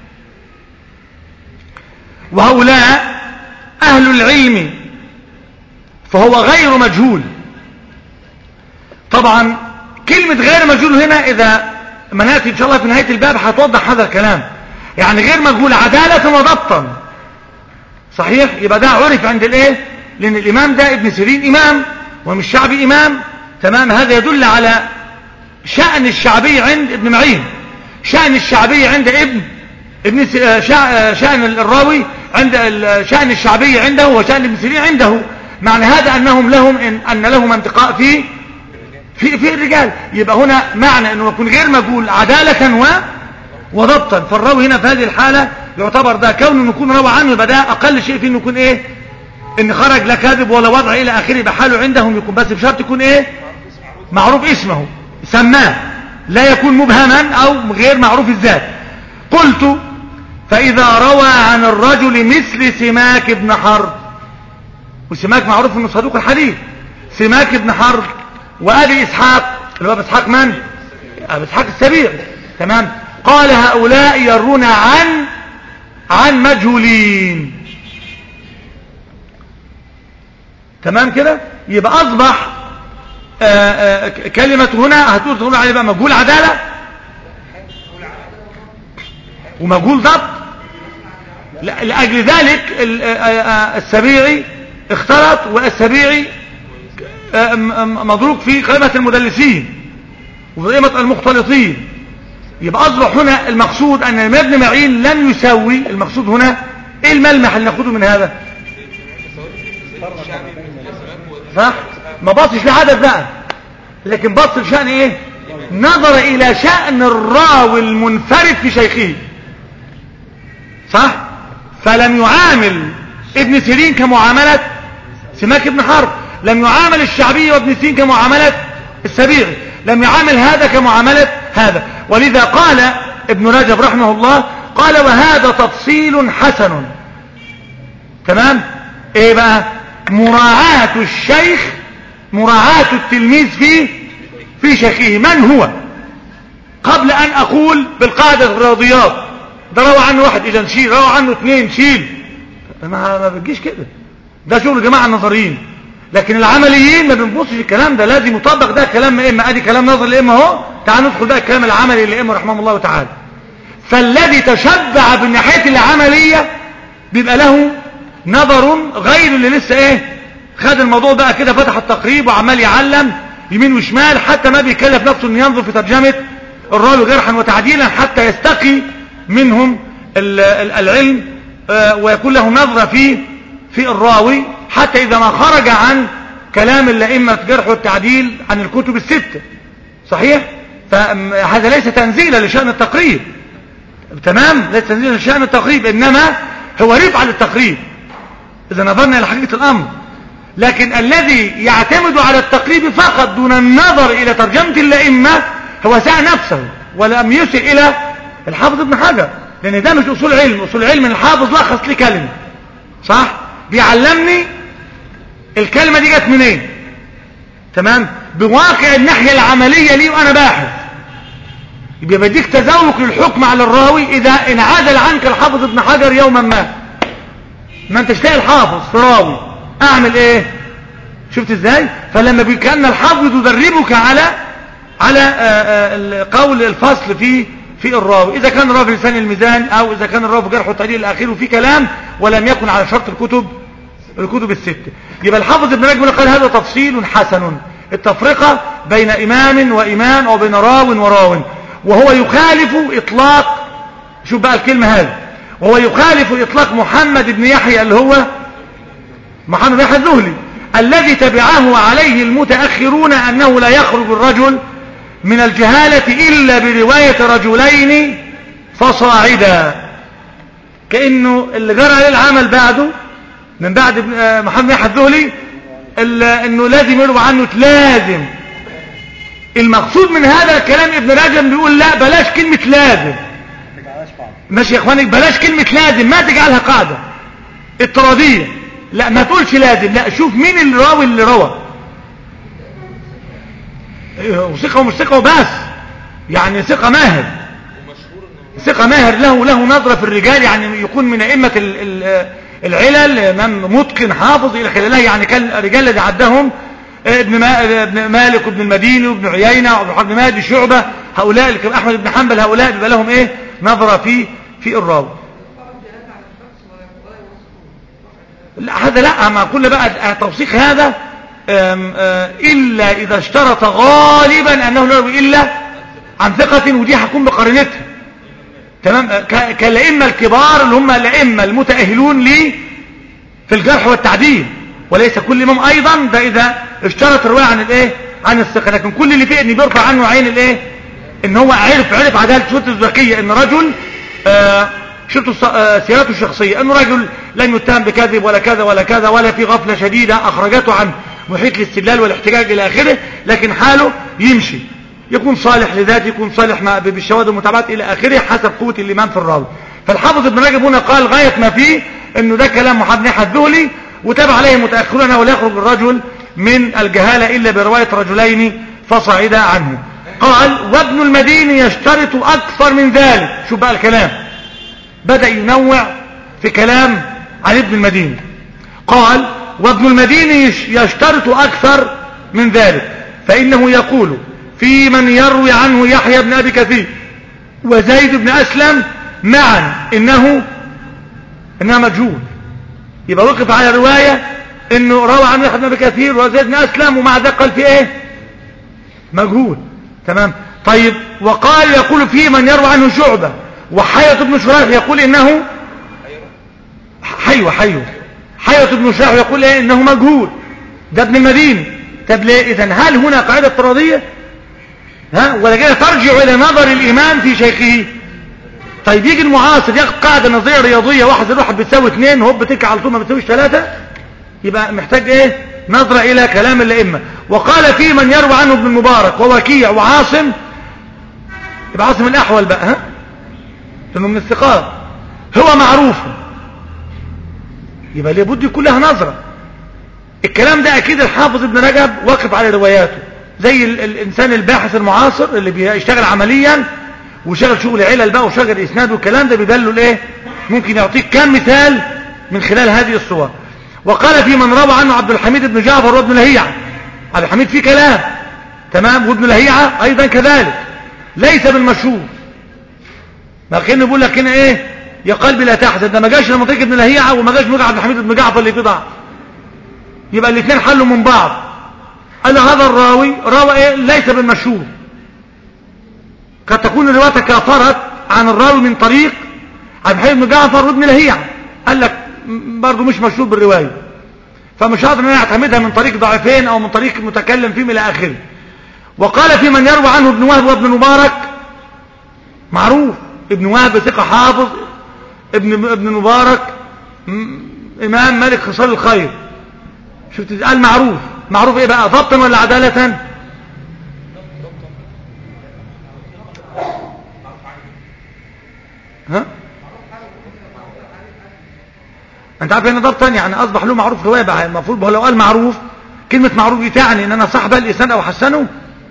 وهؤلاء أهل العلم فهو غير مجهول طبعا كلمة غير مجهول هنا إذا ما نأتي إن شاء الله في نهاية الباب هتوضح هذا الكلام يعني غير مجهول عدالة وضبطا صحيح يبقى ده عرف عند الايه لان الامام ده ابن سيرين امام ومش شعبي امام تمام هذا يدل على شأن الشعبي عند ابن معين شأن الشعبي عند ابن ابن س- آه، شع- آه، شأن الراوي عند ال- شأن الشعبي عنده وشأن ابن سيرين عنده معنى هذا انهم لهم إن, ان لهم انتقاء في في في الرجال يبقى هنا معنى انه يكون غير مجهول عدالة و وضبطا فالراوي هنا في هذه الحالة يعتبر ده كونه انه يكون روى عنه يبقى ده اقل شيء فيه انه يكون ايه ان خرج لا كاذب ولا وضع الى اخره يبقى حاله عندهم يكون بس بشرط يكون ايه معروف اسمه سماه لا يكون مبهما أو غير معروف الذات قلت فإذا روى عن الرجل مثل سماك بن حرب وسماك معروف انه صدوق الحديث سماك بن حرب وابي اسحاق اللي هو ابي اسحاق من ابي اسحاق السبيع تمام قال هؤلاء يرون عن عن مجهولين تمام كده يبقى اصبح آآ آآ كلمة هنا هتقول تقول عليه بقى مجهول عدالة ومجهول ضبط لأجل ذلك السبيعي اختلط والسبيعي مضروب في قائمة المدلسين وفي قائمة المختلطين يبقى أصبح هنا المقصود أن ابن معين لم يسوي المقصود هنا إيه الملمح اللي ناخده من هذا صح ما بصش لعدد بقى لكن بص لشأن ايه نظر الى شأن الراوي المنفرد في شيخه صح فلم يعامل ابن سيرين كمعاملة سماك بن حرب لم يعامل الشعبي وابن سيرين كمعاملة السبيعي لم يعامل هذا كمعاملة هذا ولذا قال ابن رجب رحمه الله قال وهذا تفصيل حسن تمام ايه بقى مراعاة الشيخ مراعاة التلميذ في في شيخه من هو قبل ان اقول بالقاعدة الرياضيات ده روى عنه واحد اذا شيل روى عنه اثنين شيل ما ما بتجيش كده ده شغل جماعة النظريين لكن العمليين ما بنبصش الكلام ده لازم يطبق ده كلام اما ادي كلام نظري اما اهو تعال ندخل بقى الكلام العملي لإما رحمه الله تعالى فالذي تشبع بالناحية العملية بيبقى له نظر غير اللي لسه ايه خد الموضوع بقى كده فتح التقريب وعمال يعلم يمين وشمال حتى ما بيكلف نفسه ان ينظر في ترجمة الراوي جرحا وتعديلا حتى يستقي منهم العلم ويكون له نظرة في في الراوي حتى اذا ما خرج عن كلام الائمه الجرح والتعديل عن الكتب الستة صحيح فهذا ليس تنزيلا لشأن التقريب تمام ليس تنزيلا لشأن التقريب انما هو رفع للتقريب اذا نظرنا الى حقيقة الامر لكن الذي يعتمد على التقريب فقط دون النظر الى ترجمة الائمة هو ساء نفسه ولم يسئ الى الحافظ ابن حجر لان ده مش اصول علم اصول علم الحافظ لخص لي كلمة صح بيعلمني الكلمة دي جت منين تمام بواقع الناحية العملية لي وانا باحث يبقى بديك تذوق للحكم على الراوي اذا انعزل عنك الحافظ ابن حجر يوما ما ما انتش تلاقي الحافظ في راوي اعمل ايه شفت ازاي فلما كان الحافظ يدربك على على قول الفصل في في الراوي اذا كان الراوي لسان الميزان او اذا كان الراوي جرح وتعديل الاخير في كلام ولم يكن على شرط الكتب الكتب الستة يبقى الحافظ ابن رجب قال هذا تفصيل حسن التفرقة بين امام وامام او بين راو وراو وهو يخالف اطلاق شوف بقى الكلمة هذه وهو يخالف اطلاق محمد بن يحيى اللي هو محمد بن يحيى الذهلي الذي تبعه عليه المتأخرون انه لا يخرج الرجل من الجهالة الا برواية رجلين فصاعدا كأنه اللي جرى عليه العمل بعده من بعد محمد يحيى الذهلي انه لازم يروى عنه لازم المقصود من هذا الكلام ابن رجب بيقول لا بلاش كلمة لازم ماشي يا اخواني بلاش كلمة لازم ما تجعلها قاعدة اضطرادية لا ما تقولش لازم لا شوف مين الراوي اللي روى وثقة ومش ثقة وبس يعني ثقة ماهر ثقة ماهر له له نظرة في الرجال يعني يكون من أئمة العلل امام متقن حافظ الى خلاله يعني كان الرجال الذي عدهم ابن, ابن مالك وابن المديني وابن عيينة وابن حبن مهدي شعبة هؤلاء اللي كان احمد بن حنبل هؤلاء بيبقى لهم ايه نظرة في في الراوي لا هذا لا ما قلنا بقى توثيق هذا آم آم الا اذا اشترط غالبا انه لا يروي الا عن ثقة ودي هتكون بقرينتها تمام كالائمه الكبار اللي هم الائمه المتاهلون لي في الجرح والتعديل وليس كل امام ايضا ده اذا اشترط الروايه عن الايه عن الثقه لكن كل اللي فيه ان بيرفع عنه عين الايه ان هو عرف عرف عداله شرطه الذكيه ان رجل آه شرطه آه سيرته الشخصيه انه رجل لم يتهم بكذب ولا كذا ولا كذا ولا في غفله شديده اخرجته عن محيط الاستدلال والاحتجاج الى اخره لكن حاله يمشي يكون صالح لذاته يكون صالح مع- بالشواهد والمتابعات الى اخره حسب قوه الامام في الراوي فالحافظ ابن رجب هنا قال غايه ما فيه انه ده كلام محمد بن يحيى الذهلي وتابع عليه متاخرون ولا يخرج الرجل من الجهاله الا بروايه رجلين فصعد عنه قال وابن المديني يشترط اكثر من ذلك شوف بقى الكلام بدأ ينوع في كلام عن ابن المديني قال وابن المديني يش- يشترط أكثر من ذلك فإنه يقول في من يروي عنه يحيى بن أبي كثير وزيد بن أسلم معا إنه إنها مجهول يبقى وقف على رواية إنه روى عنه يحيى بن أبي كثير وزيد بن أسلم ومع ذلك قال في إيه مجهول تمام طيب وقال يقول في من يروى عنه شعبة وحية بن شريح يقول إنه حيوة حيوة حية بن شريح يقول إيه إنه مجهول ده ابن المديني طب ليه إذن هل هنا قاعدة افتراضية ها ولا كده ترجع إلى نظر الإمام في شيخه طيب يجي المعاصر ياخد قاعدة نظرية رياضية واحد زائد واحد بتساوي اثنين هوب بتك على طول ما بتساويش ثلاثة يبقى محتاج ايه نظرة الى كلام الائمة وقال في من يروى عنه ابن المبارك ووكيع وعاصم يبقى عاصم الاحول بقى ها لانه من الثقات هو معروف يبقى لابد يكون لها نظرة الكلام ده اكيد الحافظ ابن رجب واقف على رواياته زي ال الانسان الباحث المعاصر اللي بيشتغل عمليا وشغل شغل علل بقى وشغل اسناد والكلام ده بيدله الايه ممكن يعطيك كم مثال من خلال هذه الصور وقال في من روى عنه عبد الحميد بن جعفر وابن لهيعة عبد الحميد فيه كلام تمام وابن لهيعة ايضا كذلك ليس بالمشهور ما كانه بيقول لك هنا ايه يا قلبي لا تحزن ده ما جاش لمنطقه ابن لهيعة وما جاش من عبد الحميد بن جعفر اللي فيه ضعف يبقى الاثنين حلوا من بعض قال هذا الراوي روى ايه ليس بالمشهور قد تكون الروايه تكاثرت عن الراوي من طريق عبد الحميد بن جعفر وابن لهيعة قال لك برضه مش مشهور بالروايه فمش هقدر ان انا اعتمدها من طريق ضعيفين او من طريق متكلم فيهم الى اخره وقال في من يروى عنه ابن وهب وابن مبارك معروف ابن وهب ثقه حافظ ابن ابن مبارك م- امام ملك خصال الخير شفت قال معروف معروف ايه بقى ضبطا ولا عداله ها انت عارف ان ضبطا يعني اصبح له معروف روايه بقى المفروض هو لو قال معروف كلمه معروف دي تعني ان انا صاحب الاسناد او حسنه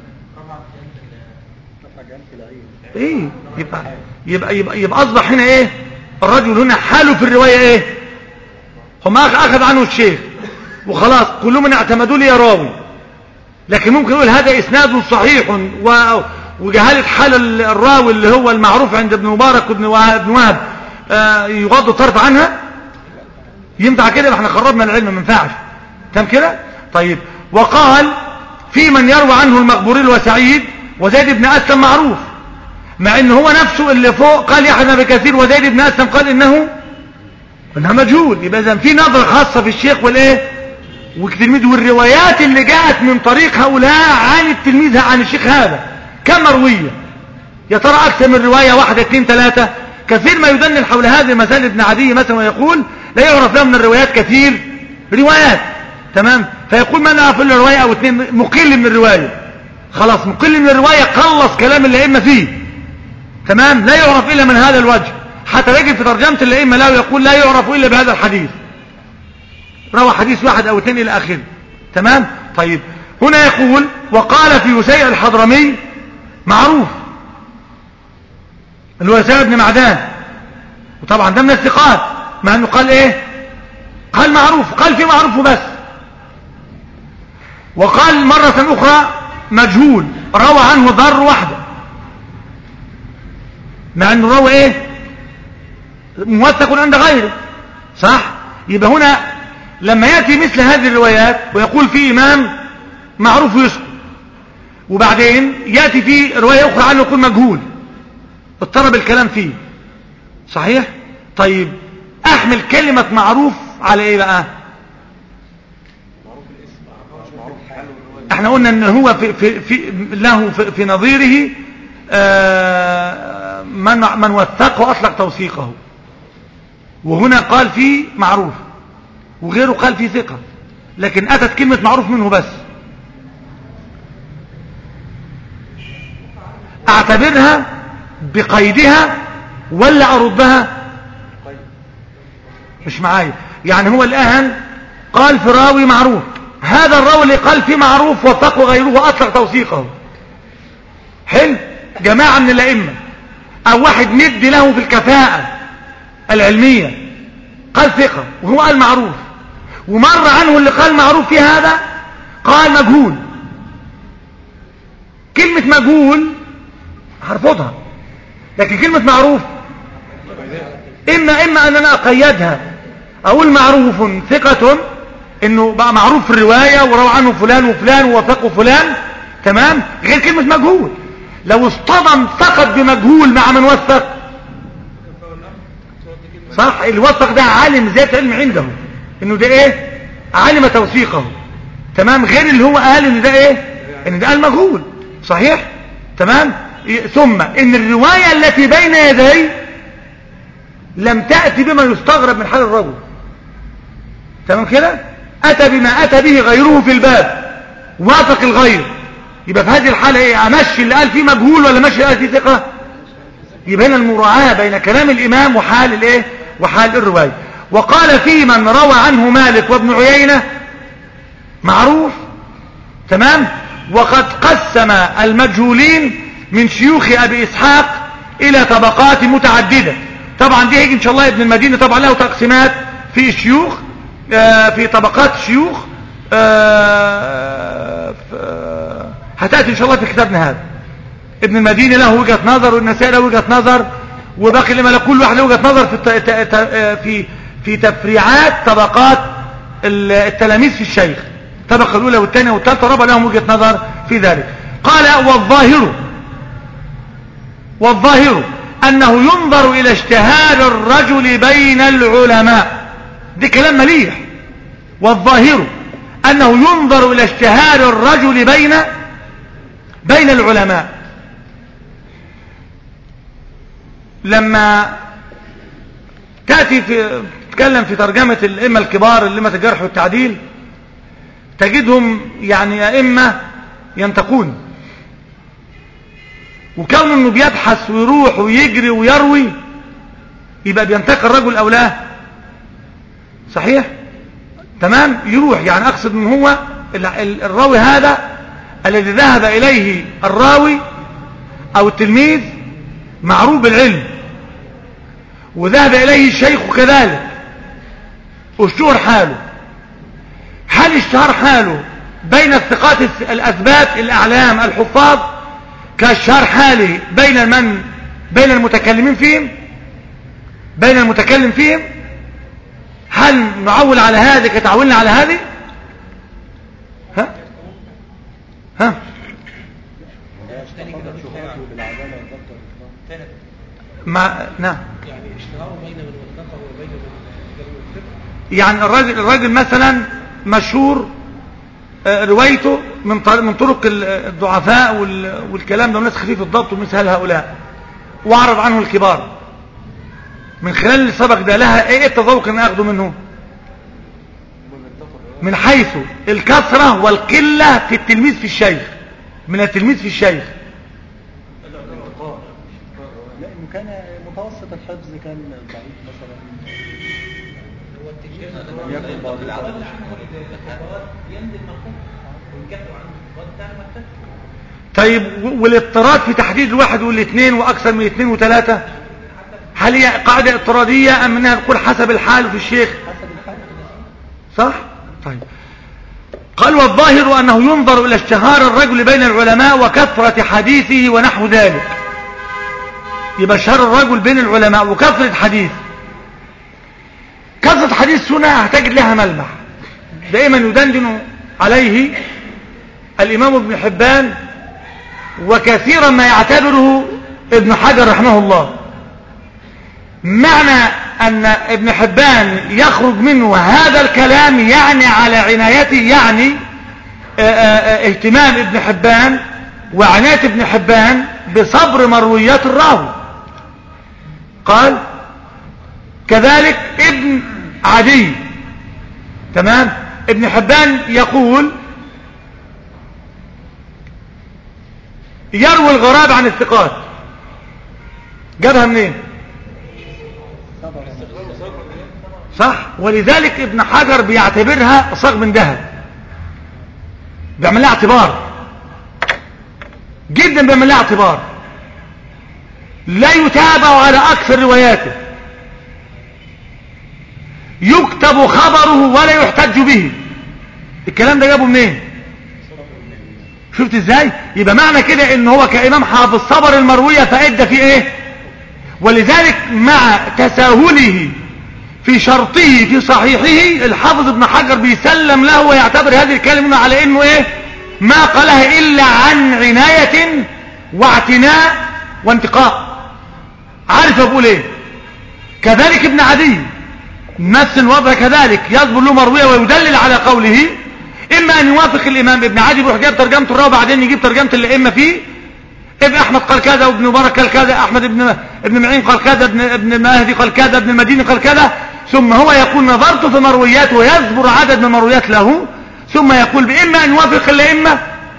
ايه يبقى يبقى يبقى, يبقى اصبح هنا ايه الرجل هنا حاله في الروايه ايه هم أخ- اخذ عنه الشيخ وخلاص كلهم اعتمدوا لي يا راوي لكن ممكن يقول هذا اسناد صحيح و وجهالة حال ال- الراوي اللي هو المعروف عند ابن مبارك وابن وهب ابن وهب آه، يغض الطرف عنها ينفع كده يبقى احنا خربنا العلم ما ينفعش تمام كده طيب وقال في من يروى عنه المقبوري وسعيد وزيد بن اسلم معروف مع ان هو نفسه اللي فوق قال يحيى بن ابي كثير وزيد بن اسلم قال انه انها مجهول يبقى اذا في نظره خاصه في الشيخ والايه والتلميذ والروايات اللي جاءت من طريق هؤلاء عن التلميذ عن الشيخ هذا كم مرويه يا ترى اكثر من روايه واحده اثنين ثلاثه كثير ما يدلل حول هذه مثال ابن عدي مثلا ويقول لا يعرف له من الروايات كثير روايات تمام فيقول من يعرف له روايه او اثنين مقل من الروايه خلاص مقل من الروايه قلص كلام الائمه فيه تمام لا يعرف الا من هذا الوجه حتى يجد في ترجمه الائمه له يقول لا يعرف الا بهذا الحديث روى حديث واحد او اثنين الى اخره تمام طيب هنا يقول وقال في يسيع الحضرمي معروف اللي هو يسيع بن معدان وطبعا ده من الثقات مع انه قال ايه قال معروف قال في معروف بس وقال مرة اخرى مجهول روى عنه ضر واحدة مع انه روى ايه موثق عند غيره صح يبقى هنا لما يأتي مثل هذه الروايات ويقول في إمام معروف يسكت وبعدين يأتي في رواية أخرى عنه يكون مجهول اضطرب الكلام فيه صحيح طيب أحمل كلمة معروف على إيه بقى احنا قلنا ان هو في في في له في, في نظيره آه من من وثقه اطلق توثيقه وهنا قال فيه معروف وغيره قال فيه ثقة لكن أتت كلمة معروف منه بس اعتبرها بقيدها ولا اردها مش معايا يعني هو الان قال في راوي معروف هذا الراوي اللي قال فيه معروف وثقه غيره واطلق توثيقه حلو جماعة من الائمة او واحد ند له في الكفاءة العلمية قال ثقة وهو قال معروف ومر عنه اللي قال معروف في هذا قال مجهول كلمة مجهول هرفضها لكن كلمة معروف إما إما أن أنا أقيدها أقول معروف ثقة إنه بقى معروف في الرواية وروى عنه فلان وفلان ووثقه فلان تمام غير كلمة مجهول لو اصطدم فقط بمجهول مع من وثق صح اللي وثق ده عالم ذات علم عنده انه ده ايه علم توثيقه تمام غير اللي هو قال ان ده ايه ان ده قال مجهول صحيح تمام ثم ان الرواية التي بين يدي لم تأتي بما يستغرب من حال الرجل تمام كده اتى بما اتى به غيره في الباب وافق الغير يبقى في هذه الحالة ايه امشي اللي قال فيه مجهول ولا مشي اللي قال فيه ثقة يبقى هنا المراعاة بين كلام الامام وحال الايه وحال الرواية وقال في من روى عنه مالك وابن عيينة معروف تمام وقد قسم المجهولين من شيوخ ابي اسحاق الى طبقات متعددة طبعا دي هيجي ان شاء الله ابن المدينة طبعا له تقسيمات في الشيوخ آه في طبقات الشيوخ آه هتأتي ان شاء الله في كتابنا هذا ابن المدينة له وجهة نظر والنسائي له وجهة نظر وباقي لما كل واحد له وجهة نظر في في في تفريعات طبقات التلاميذ في الشيخ الطبقة الأولى والثانية والثالثة والرابعة لهم وجهة نظر في ذلك قال والظاهر والظاهر أنه ينظر إلى اشتهار الرجل بين العلماء دي كلام مليح والظاهر أنه ينظر إلى اشتهار الرجل بين بين العلماء لما تأتي في تتكلم في ترجمة الأئمة الكبار اللي ما الجرح والتعديل تجدهم يعني أئمة ينتقون وكون انه بيبحث ويروح ويجري ويروي يبقى بينتقي الرجل او لا صحيح تمام يروح يعني اقصد ان هو الراوي هذا الذي ذهب اليه الراوي او التلميذ معروف بالعلم وذهب اليه الشيخ كذلك اشتهر حاله هل اشتهر حاله بين الثقات الاثبات الاعلام الحفاظ كاشتهار حاله بين من بين المتكلمين فيهم بين المتكلم فيهم هل نعول على هذه كتعولنا على هذه ها ها مع نعم يعني الراجل الراجل مثلا مشهور روايته من من طرق الضعفاء والكلام ده والناس خفيف الضبط ومثل هؤلاء واعرض عنه الكبار من خلال اللي سبق ده لها ايه التذوق ان اخده منه من حيث الكثرة والقلة في التلميذ في الشيخ من التلميذ في الشيخ لانه كان متوسط الحفظ كان ضعيف مثلا يكن بعض طيب والاضطراد في تحديد الواحد والاثنين واكثر من اثنين وثلاثة هل هي قاعدة اضطرادية ام انها تكون حسب الحال في الشيخ صح طيب قال والظاهر انه ينظر الى اشتهار الرجل بين العلماء وكثرة حديثه ونحو ذلك يبقى اشتهار الرجل بين العلماء وكثرة حديث كثرة حديث سنة هتجد لها ملمح دائما يدندن عليه الامام ابن حبان وكثيرا ما يعتبره ابن حجر رحمه الله معنى ان ابن حبان يخرج منه هذا الكلام يعني على عنايته يعني اهتمام ابن حبان وعناية ابن حبان بصبر مرويات الراوي قال كذلك ابن عدي تمام ابن حبان يقول يروي الغراب عن الثقات جابها منين صح ولذلك ابن حجر بيعتبرها صاغ من ذهب بيعمل لها اعتبار جدا بيعمل لها اعتبار لا يتابع على اكثر رواياته يكتب خبره ولا يحتج به الكلام ده جابه منين شفت ازاي يبقى معنى كده ان هو كامام حافظ صبر المرويه فادى في ايه ولذلك مع تساهله في شرطه في صحيحه الحافظ ابن حجر بيسلم له ويعتبر هذه الكلمه على انه ايه ما قالها الا عن عنايه واعتناء وانتقاء عارف بقول ايه كذلك ابن عدي نفس الوضع كذلك يصبر له مرويه ويدلل على قوله اما ان يوافق الامام ابن عدي يروح جاب ترجمه الراوي بعدين يجيب ترجمه الائمه فيه ابن احمد قال كذا وابن مبارك قال كذا احمد ابن ابن معين قال كذا ابن ابن المهدي قال كذا ابن المديني قال كذا ثم هو يقول نظرت في مرويات ويصبر عدد من المرويات له ثم يقول باما ان يوافق الائمه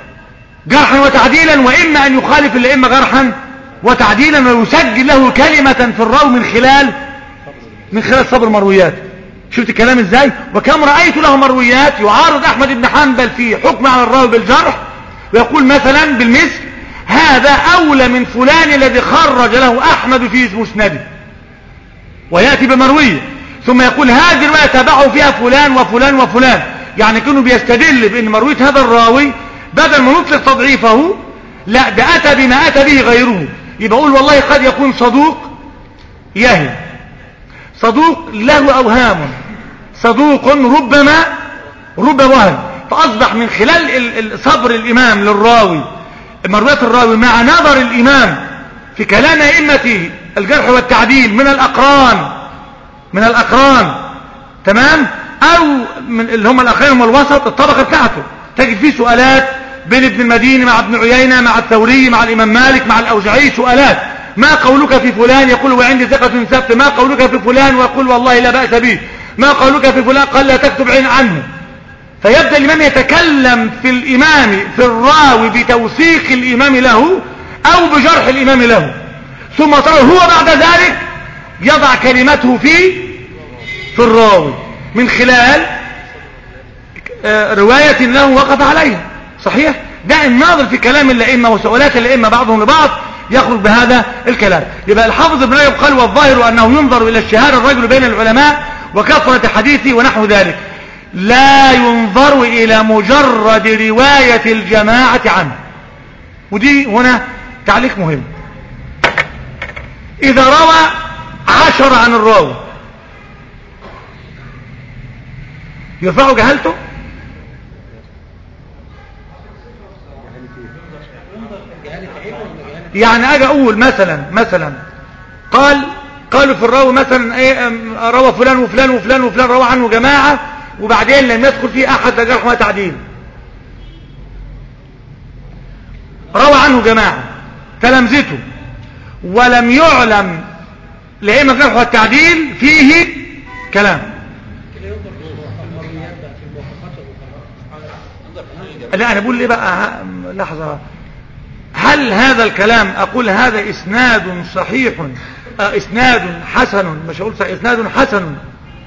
جرحا وتعديلا واما ان يخالف الائمه جرحا وتعديلا ويسجل له كلمه في الراوي من خلال من خلال صبر مرويات شفت الكلام ازاي وكم رأيت له مرويات يعارض احمد بن حنبل في حكم على الراوي بالجرح ويقول مثلا بالمثل هذا اولى من فلان الذي خرج له احمد في مسنده ويأتي بمروية ثم يقول هذه الرواية تابعه فيها فلان وفلان وفلان يعني كانوا بيستدل بان مروية هذا الراوي بدل ما نطلق تضعيفه لا ده اتى بما اتى به غيره يبقى اقول والله قد يكون صدوق يهم صدوق له أوهام صدوق ربما رب وهم فأصبح من خلال صبر الإمام للراوي مروية الراوي مع نظر الإمام في كلام أئمة الجرح والتعديل من الأقران من الأقران تمام أو من اللي هم الأقران هم الوسط الطبقة بتاعته تجد فيه سؤالات بين ابن المديني مع ابن عيينة مع الثوري مع الإمام مالك مع الأوزعي سؤالات ما قولك في فلان يقول وعندي ثقة ثبت ما قولك في فلان ويقول والله لا بأس به ما قولك في فلان قال لا تكتب عين عنه فيبدأ الإمام يتكلم في الإمام في الراوي بتوثيق الإمام له أو بجرح الإمام له ثم ترى هو بعد ذلك يضع كلمته في في الراوي من خلال رواية له وقف عليها صحيح ده الناظر في كلام الأئمة وسؤالات الأئمة بعضهم لبعض يخرج بهذا الكلام يبقى الحافظ ابن رجب قال والظاهر أنه ينظر إلى اشتهار الرجل بين العلماء وكثرة حديثه ونحو ذلك لا ينظر إلى مجرد رواية الجماعة عنه ودي هنا تعليق مهم إذا روى عشر عن الراوي يرفع جهلته يعني اجي اقول مثلا مثلا قال قالوا في الراوي مثلا ايه روى فلان وفلان وفلان وفلان روى عنه جماعة وبعدين لم يدخل فيه احد جرح وتعديل روى عنه جماعة تلامذته ولم يعلم لأئمة الجرح والتعديل فيه كلام لا انا بقول ليه بقى لحظة هل هذا الكلام اقول هذا اسناد صحيح آه اسناد حسن مش هقول اسناد حسن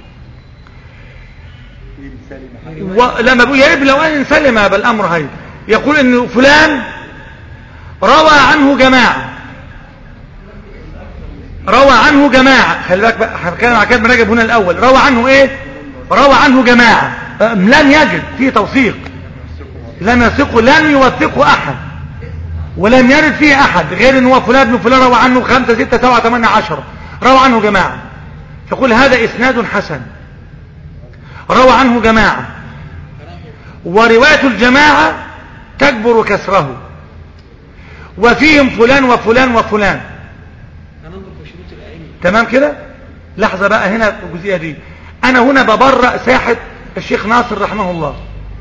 ولما بقول يا ابن لو ان سلم بالامر هاي يقول ان فلان روى عنه جماعة روى عنه جماعة خلي بالك بقى هنتكلم على كلمة رجب هنا الاول روى عنه ايه روى عنه جماعة لم يجد فيه توثيق لم يثقه لم يوثقه احد ولم يرد فيه احد غير ان هو فلان ابن فلان روى عنه خمسة ستة سبعة ثمانية عشرة روى عنه جماعة يقول هذا اسناد حسن روى عنه جماعة ورواية الجماعة تكبر كسره وفيهم فلان وفلان وفلان تمام كده لحظة بقى هنا في الجزئية دي انا هنا ببرأ ساحة الشيخ ناصر رحمه الله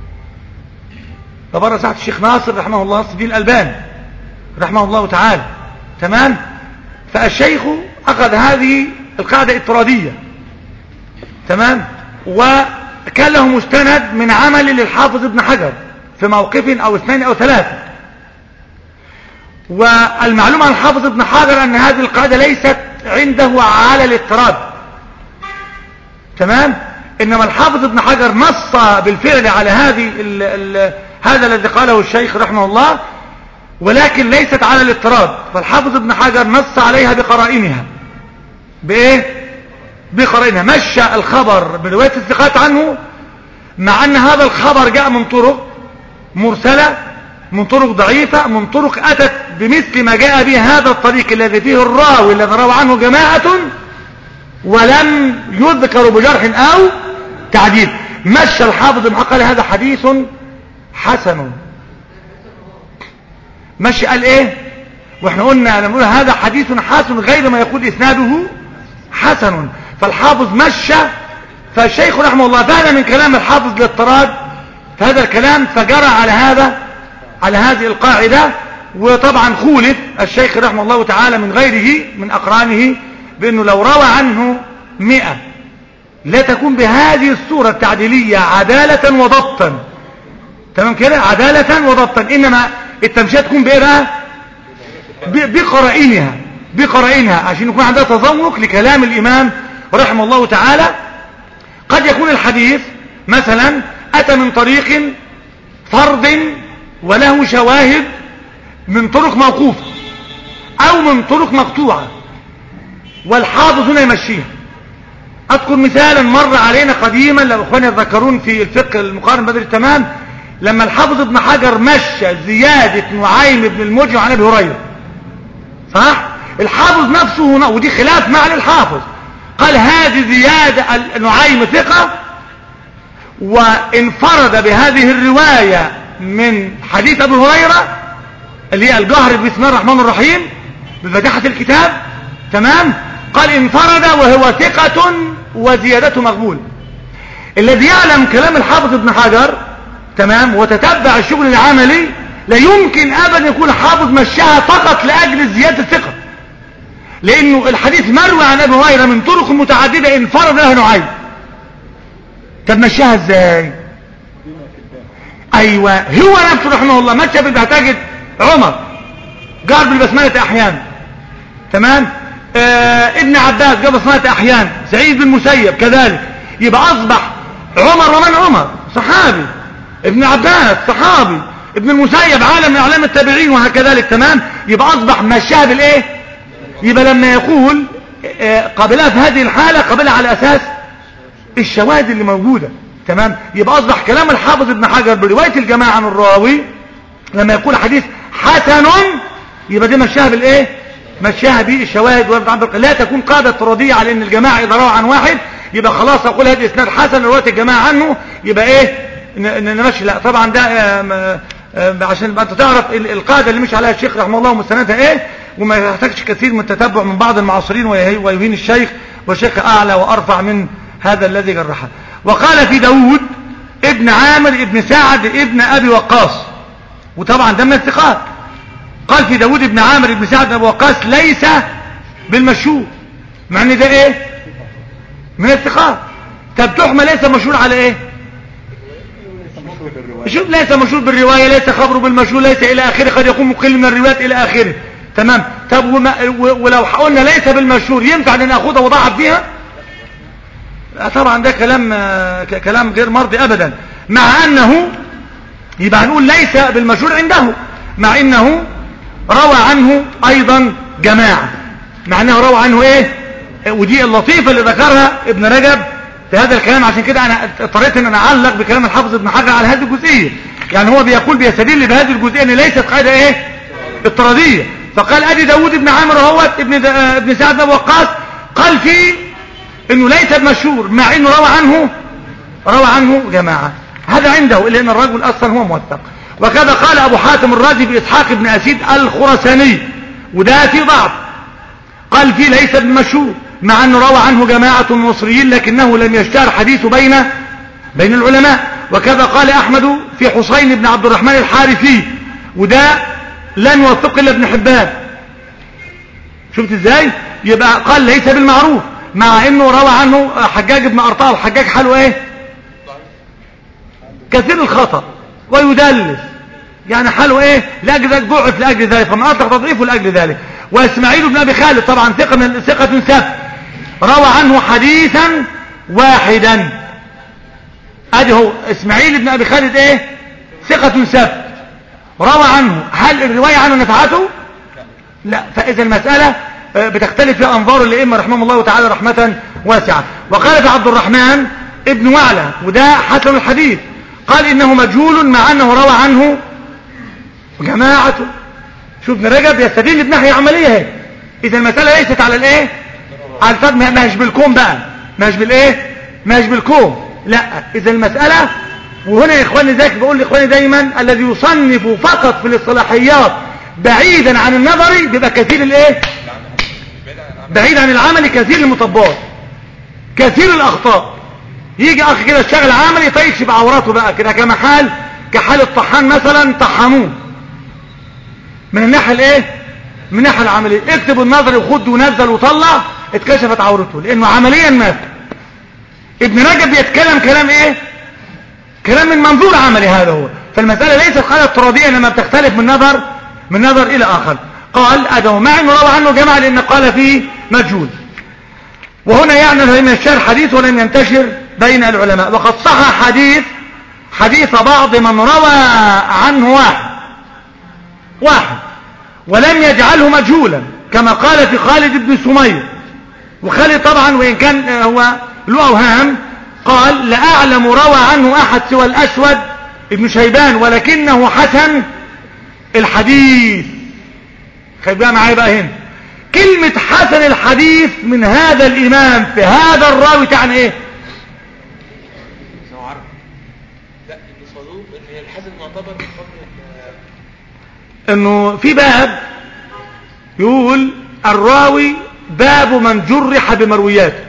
ببرأ ساحة الشيخ ناصر رحمه الله ناصر الدين الألباني رحمه الله تعالى تمام فالشيخ أخذ هذه القاعدة اضطرادية تمام وكان له مستند من عمل للحافظ ابن حجر في موقف أو اثنين أو ثلاثة والمعلوم عن حافظ ابن حجر أن هذه القاعدة ليست عنده على الاضطراد تمام إنما الحافظ ابن حجر نص بالفعل على هذه ال ال هذا الذي قاله الشيخ رحمه الله ولكن ليست على الاضطراد فالحافظ ابن حجر نص عليها بقرائنها بايه بقرائنها مشى الخبر برواية الثقات عنه مع ان هذا الخبر جاء من طرق مرسلة من طرق ضعيفة من طرق اتت بمثل ما جاء به هذا الطريق الذي فيه الراوي الذي روى عنه جماعة ولم يذكر بجرح او تعديل مشى الحافظ ابن حجر هذا حديث حسن ماشي قال ايه واحنا قلنا لما نقول هذا حديث حسن غير ما يقول اسناده حسن فالحافظ مشى فالشيخ رحمه الله فهم من كلام الحافظ للاضطراد فهذا الكلام فجرى على هذا على هذه القاعدة وطبعا خولف الشيخ رحمه الله تعالى من غيره من أقرانه بأنه لو روى عنه مئة لا تكون بهذه الصورة التعديلية عدالة وضبطا تمام كده عدالة وضبطا إنما التمشية تكون بإيه بقى بقرائنها بقرائنها عشان يكون عندها تذوق لكلام الإمام رحمه الله تعالى قد يكون الحديث مثلا أتى من طريق فرد وله شواهد من طرق موقوفة أو من طرق مقطوعة والحافظ هنا يمشيها أذكر مثالا مر علينا قديما لو أخواني يتذكرون في الفقه المقارن بدل التمام لما الحافظ ابن حجر مشى زيادة نعيم بن المجمع عن ابي هريره صح الحافظ نفسه هنا ودي خلاف مع الحافظ قال هذه زيادة نعيم ثقة وانفرد بهذه الرواية من حديث ابي هريرة اللي هي الجهر بسم الله الرحمن الرحيم بفتحة الكتاب تمام قال انفرد وهو ثقة وزيادته مقبول الذي يعلم كلام الحافظ ابن حجر تمام وتتبع الشغل العملي لا يمكن ابدا يكون حافظ مشاها فقط لاجل زياده الثقه لانه الحديث مروي عن ابي هريره من طرق متعدده انفرد له نوعين طب مشاها ازاي ايوه هو نفسه رحمه الله مشى بالبهتاجة عمر جار بالبسمله احيانا تمام آه ابن عباس جاب بسمله احيانا سعيد بن مسيب كذلك يبقى اصبح عمر ومن عمر صحابي ابن عباس صحابي ابن المسيب عالم من اعلام التابعين وهكذلك تمام يبقى اصبح مشاه بالايه يبقى لما يقول قابلها في هذه الحالة قابلها على اساس الشواهد اللي موجودة تمام يبقى اصبح كلام الحافظ ابن حجر برواية الجماعة عن الراوي لما يقول حديث حسن يبقى دي مشاها بالايه مشاها بالشواهد لا تكون قاعدة افتراضية على ان الجماعة اذا روى عن واحد يبقى خلاص اقول هذه اسناد حسن رواية الجماعة عنه يبقى ايه نمشي لا طبعا ده عشان انت تعرف القاعده اللي مش عليها الشيخ رحمه الله ومستندها ايه وما يحتاجش كثير من التتبع من بعض المعاصرين ويهين الشيخ والشيخ اعلى وارفع من هذا الذي جرحه وقال في داود ابن عامر ابن سعد ابن ابي وقاص وطبعا ده من الثقات قال في داود ابن عامر ابن سعد ابي وقاص ليس بالمشهور مع ان ده ايه من الثقات طب تحمل ليس مشهور على ايه شوف ليس مشهور بالرواية ليس خبره بالمشهور ليس إلى آخره قد يكون مقل من الروايات إلى آخره تمام طب وما ولو قلنا ليس بالمشهور ينفع أن نأخذها وضعف فيها طبعا ده كلام كلام غير مرضي أبدا مع أنه يبقى هنقول ليس بالمشهور عنده مع أنه روى عنه أيضا جماعة مع أنه روى عنه إيه ودي اللطيفة اللي ذكرها ابن رجب في هذا الكلام عشان كده انا اضطريت ان انا اعلق بكلام الحافظ ابن حجر على هذه الجزئيه يعني هو بيقول بيستدل بهذه الجزئيه ان ليست قاعده ايه اضطراديه فقال ادي داوود ابن عامر اهوت ابن دا ابن سعد بن وقاص قال فيه انه ليس بمشهور مع انه روى عنه روى عنه جماعه هذا عنده الا ان الرجل اصلا هو موثق وكذا قال ابو حاتم الرازي باسحاق بن اسيد الخرساني وده في ضعف قال فيه ليس بمشهور مع أنه روى عنه جماعة مصريين لكنه لم يشتهر حديث بين بين العلماء وكذا قال أحمد في حسين بن عبد الرحمن الحارثي وده لم يوثق إلا ابن حبان شفت ازاي يبقى قال ليس بالمعروف مع انه روى عنه حجاج بن ارطاه وحجاج حاله ايه كثير الخطأ ويدلس يعني حاله ايه لاجل ذلك ضعف لاجل ذلك فمن اطلق تضعيفه لاجل ذلك واسماعيل بن ابي خالد طبعا ثقه من ثقه ثبت روى عنه حديثا واحدا ادي هو اسماعيل بن ابي خالد ايه ثقه ثبت روى عنه هل الروايه عنه نفعته لا فاذا المساله آه، بتختلف في انظار الائمه رحمهم الله تعالى رحمه واسعه وقال في عبد الرحمن ابن وعلى وده حسن الحديث قال انه مجهول مع انه روى عنه جماعة شوف ابن رجب يستدل بناحية عملية اهي اذا المسألة ليست على الايه على الفهم ما هيش بالكون بقى ما هيش بالايه ما هيش بالكون لا اذا المسألة وهنا يا اخواني ذاك بقول لاخواني دايما الذي يصنف فقط في الاصطلاحيات بعيدا عن النظري بيبقى كثير الايه بعيد عن العمل كثير المطبات كثير الاخطاء يجي اخ كده اشتغل عملي يطيش بعوراته بقى كده كمحال كحال الطحان مثلا طحنوه من الناحيه الايه من الناحيه العمليه اكتب النظري وخد ونزل وطلع اتكشفت عورته لانه عمليا مات ابن رجب بيتكلم كلام ايه كلام من منظور عملي هذا هو فالمسألة ليست قالة افتراضية انما بتختلف من نظر من نظر الى اخر قال ادعو مع انه روى عنه جماعة لان قال فيه مجهول وهنا يعني من الشهر حديث ولم ينتشر بين العلماء وقد صح حديث حديث بعض من روى عنه واحد واحد ولم يجعله مجهولا كما قال في خالد بن سمير وخالد طبعا وإن كان هو له أوهام قال لا أعلم روى عنه أحد سوى الأسود ابن شيبان ولكنه حسن الحديث خلي بقى معايا بقى هنا كلمة حسن الحديث من هذا الإمام في هذا الراوي تعني إيه هو عربي لا ابن صدوق ان هي الحسن معتبر من قبل انه في باب يقول الراوي باب من جرح بمروياته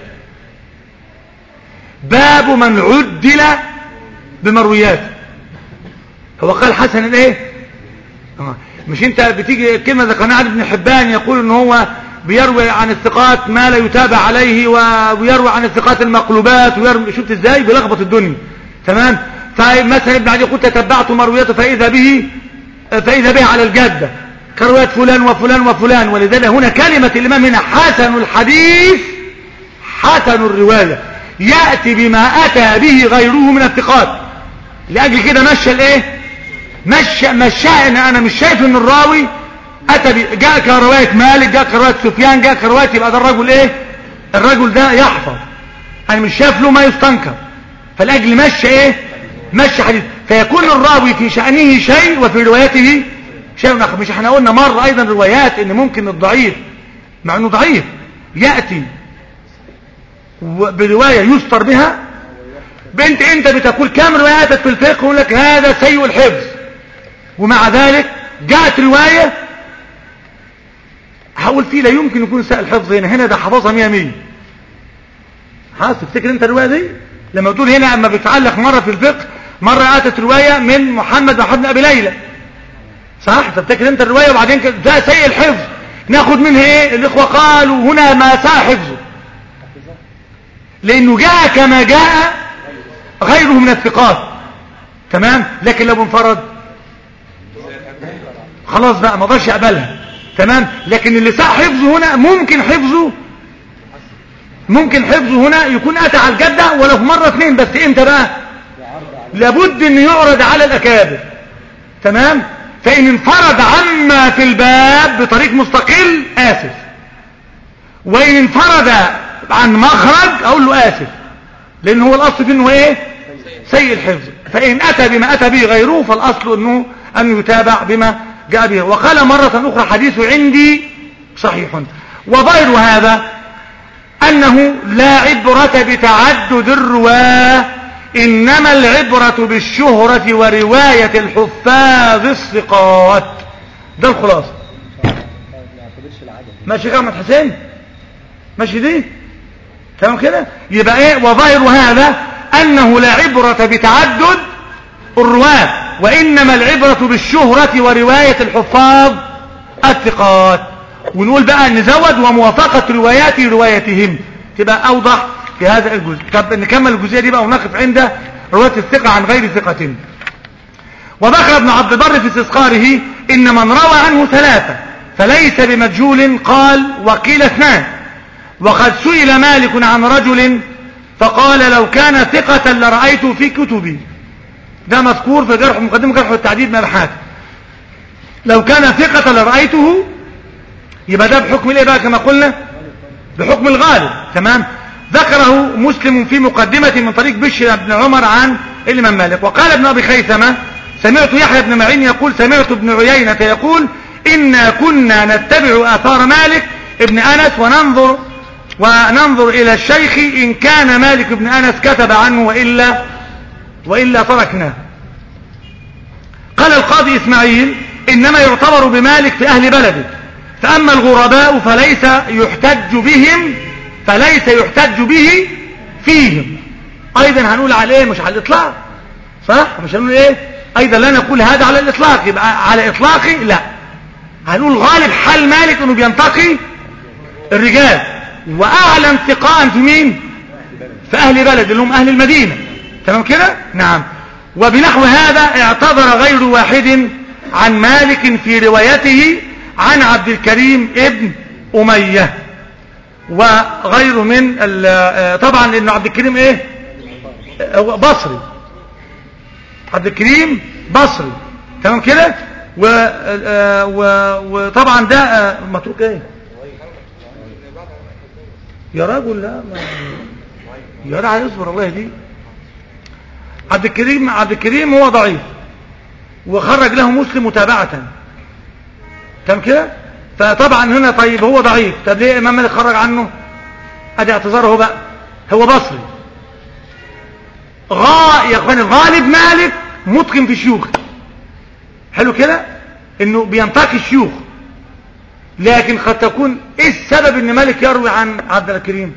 باب من عدل بمروياته هو قال حسن الايه آه. مش انت بتيجي الكلمه ذكرناها عن ابن حبان يقول ان هو بيروي عن الثقات ما لا يتابع عليه ويروي عن الثقات المقلوبات ويروي شفت ازاي بيلخبط الدنيا تمام فمثلا ابن عدي يقول تتبعت مروياته فاذا به فإذا به على الجادة كرواية فلان وفلان وفلان ولذلك هنا كلمة الإمام هنا حسن الحديث حسن الرواية يأتي بما أتى به غيره من الثقات لأجل كده مشى الإيه مشى مشى إن أنا مش شايف إن الراوي أتى بي جاء كرواية مالك جاء كرواية سفيان جاء كرواية يبقى ده الرجل إيه الرجل ده يحفظ أنا مش شايف له ما يستنكر فالأجل مشى إيه مشى حديث فيكون الراوي في شأنه شيء وفي روايته شيء آخر مش احنا قلنا مرة ايضا روايات ان ممكن الضعيف مع انه ضعيف يأتي برواية يستر بها بنت انت بتقول كم رواياتك في الفقه يقول لك هذا سيء الحفظ ومع ذلك جاءت رواية هقول فيه لا يمكن يكون سيء الحفظ هنا هنا ده حفظها مية مية خلاص تفتكر انت الرواية دي لما تقول هنا اما بتعلق مرة في الفقه مرة اتت رواية من محمد محمد ابي ليلى صح تفتكر انت الرواية وبعدين ده سيء الحفظ ناخد منها ايه الاخوة قالوا هنا ما ساء حفظه لانه جاء كما جاء غيره من الثقات تمام لكن لو انفرد خلاص بقى ما قدرش يقبلها تمام لكن اللي ساء حفظه هنا ممكن حفظه ممكن حفظه هنا يكون اتى على الجدة ولو في مرة اثنين بس امتى بقى لابد ان يعرض على الاكابر تمام فان انفرد عما في الباب بطريق مستقل اسف وان انفرد عن مخرج اقول له اسف لان هو الاصل فيه انه ايه سيء الحفظ فان اتى بما اتى به غيره فالاصل انه ان يتابع بما جاء به وقال مرة اخرى حديث عندي صحيح وغير هذا انه لا عبرة بتعدد الرواه إنما العبرة بالشهرة ورواية الحفاظ الثقات ده الخلاصة ماشي يا احمد حسين ماشي دي تمام كده يبقى ايه وظاهر هذا انه لا عبرة بتعدد الرواة وانما العبرة بالشهرة ورواية الحفاظ الثقات ونقول بقى نزود وموافقة روايات روايتهم تبقى اوضح في هذا الجزء طب نكمل الجزئيه دي بقى ونقف عند روايه الثقه عن غير ثقه وذكر ابن عبد البر في استذكاره إن من روى عنه ثلاثة فليس بمجهول قال وقيل اثنان وقد سئل مالك عن رجل فقال لو كان ثقة لرأيته في كتبي ده مذكور في جرح مقدمة جرح والتعديد من الحاكم لو كان ثقة لرأيته يبقى ده بحكم الايه بقى كما قلنا بحكم الغالب تمام ذكره مسلم في مقدمة من طريق بشر بن عمر عن الإمام مالك وقال ابن أبي خيثمة سمعت يحيى بن معين يقول سمعت ابن عيينة يقول إنا كنا نتبع آثار مالك ابن أنس وننظر وننظر إلى الشيخ إن كان مالك بن أنس كتب عنه وإلا وإلا تركناه قال القاضي إسماعيل إنما يعتبر بمالك في أهل بلده فأما الغرباء فليس يحتج بهم فليس يحتج به فيهم أيضا هنقول على إيه مش على الإطلاق صح مش هنقول إيه أيضا لا نقول هذا على الإطلاق يبقى على إطلاقي لا هنقول غالب حال مالك أنه بينتقي الرجال وأعلى انتقاء في مين في أهل بلد اللي هم أهل المدينة تمام كده نعم وبنحو هذا اعتذر غير واحد عن مالك في روايته عن عبد الكريم ابن أمية وغيره من طبعا لأنه عبد الكريم ايه هو بصري عبد الكريم بصري تمام كده و... و... وطبعا ده متروك ايه يا راجل لا ما يا راجل يصبر الله يهديه عبد الكريم عبد الكريم هو ضعيف وخرج له مسلم متابعة تمام كده فطبعا هنا طيب هو ضعيف طب ليه امام مالك خرج عنه ادي اعتذاره بقى هو بصري غا يا اخواني غالب مالك متقن في الشيوخ حلو كده انه بينتقي الشيوخ لكن قد تكون ايه السبب ان مالك يروي عن عبد الكريم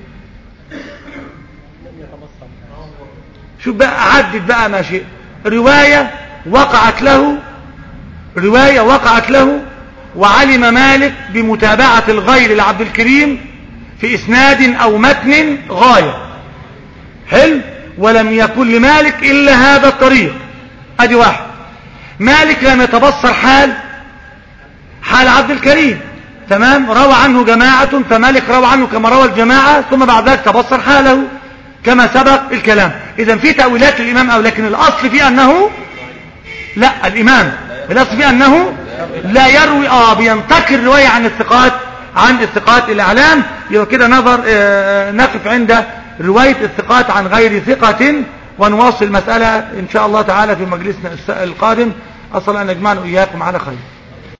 شوف بقى عدد بقى ما شئ رواية وقعت له رواية وقعت له وعلم مالك بمتابعة الغير لعبد الكريم في اسناد او متن غاية حلو ولم يكن لمالك الا هذا الطريق ادي واحد مالك لم يتبصر حال حال عبد الكريم تمام روى عنه جماعة فمالك روى عنه كما روى الجماعة ثم بعد ذلك تبصر حاله كما سبق الكلام اذا في تأويلات الامام او لكن الاصل في انه لا الامام الاصل في انه لا يروي اه بينتقي الرواية عن الثقات عن الثقات الاعلام يبقى كده نظر آه نقف عند رواية الثقات عن غير ثقة ونواصل المسألة ان شاء الله تعالى في مجلسنا القادم اصلا ان نجمعنا اياكم على خير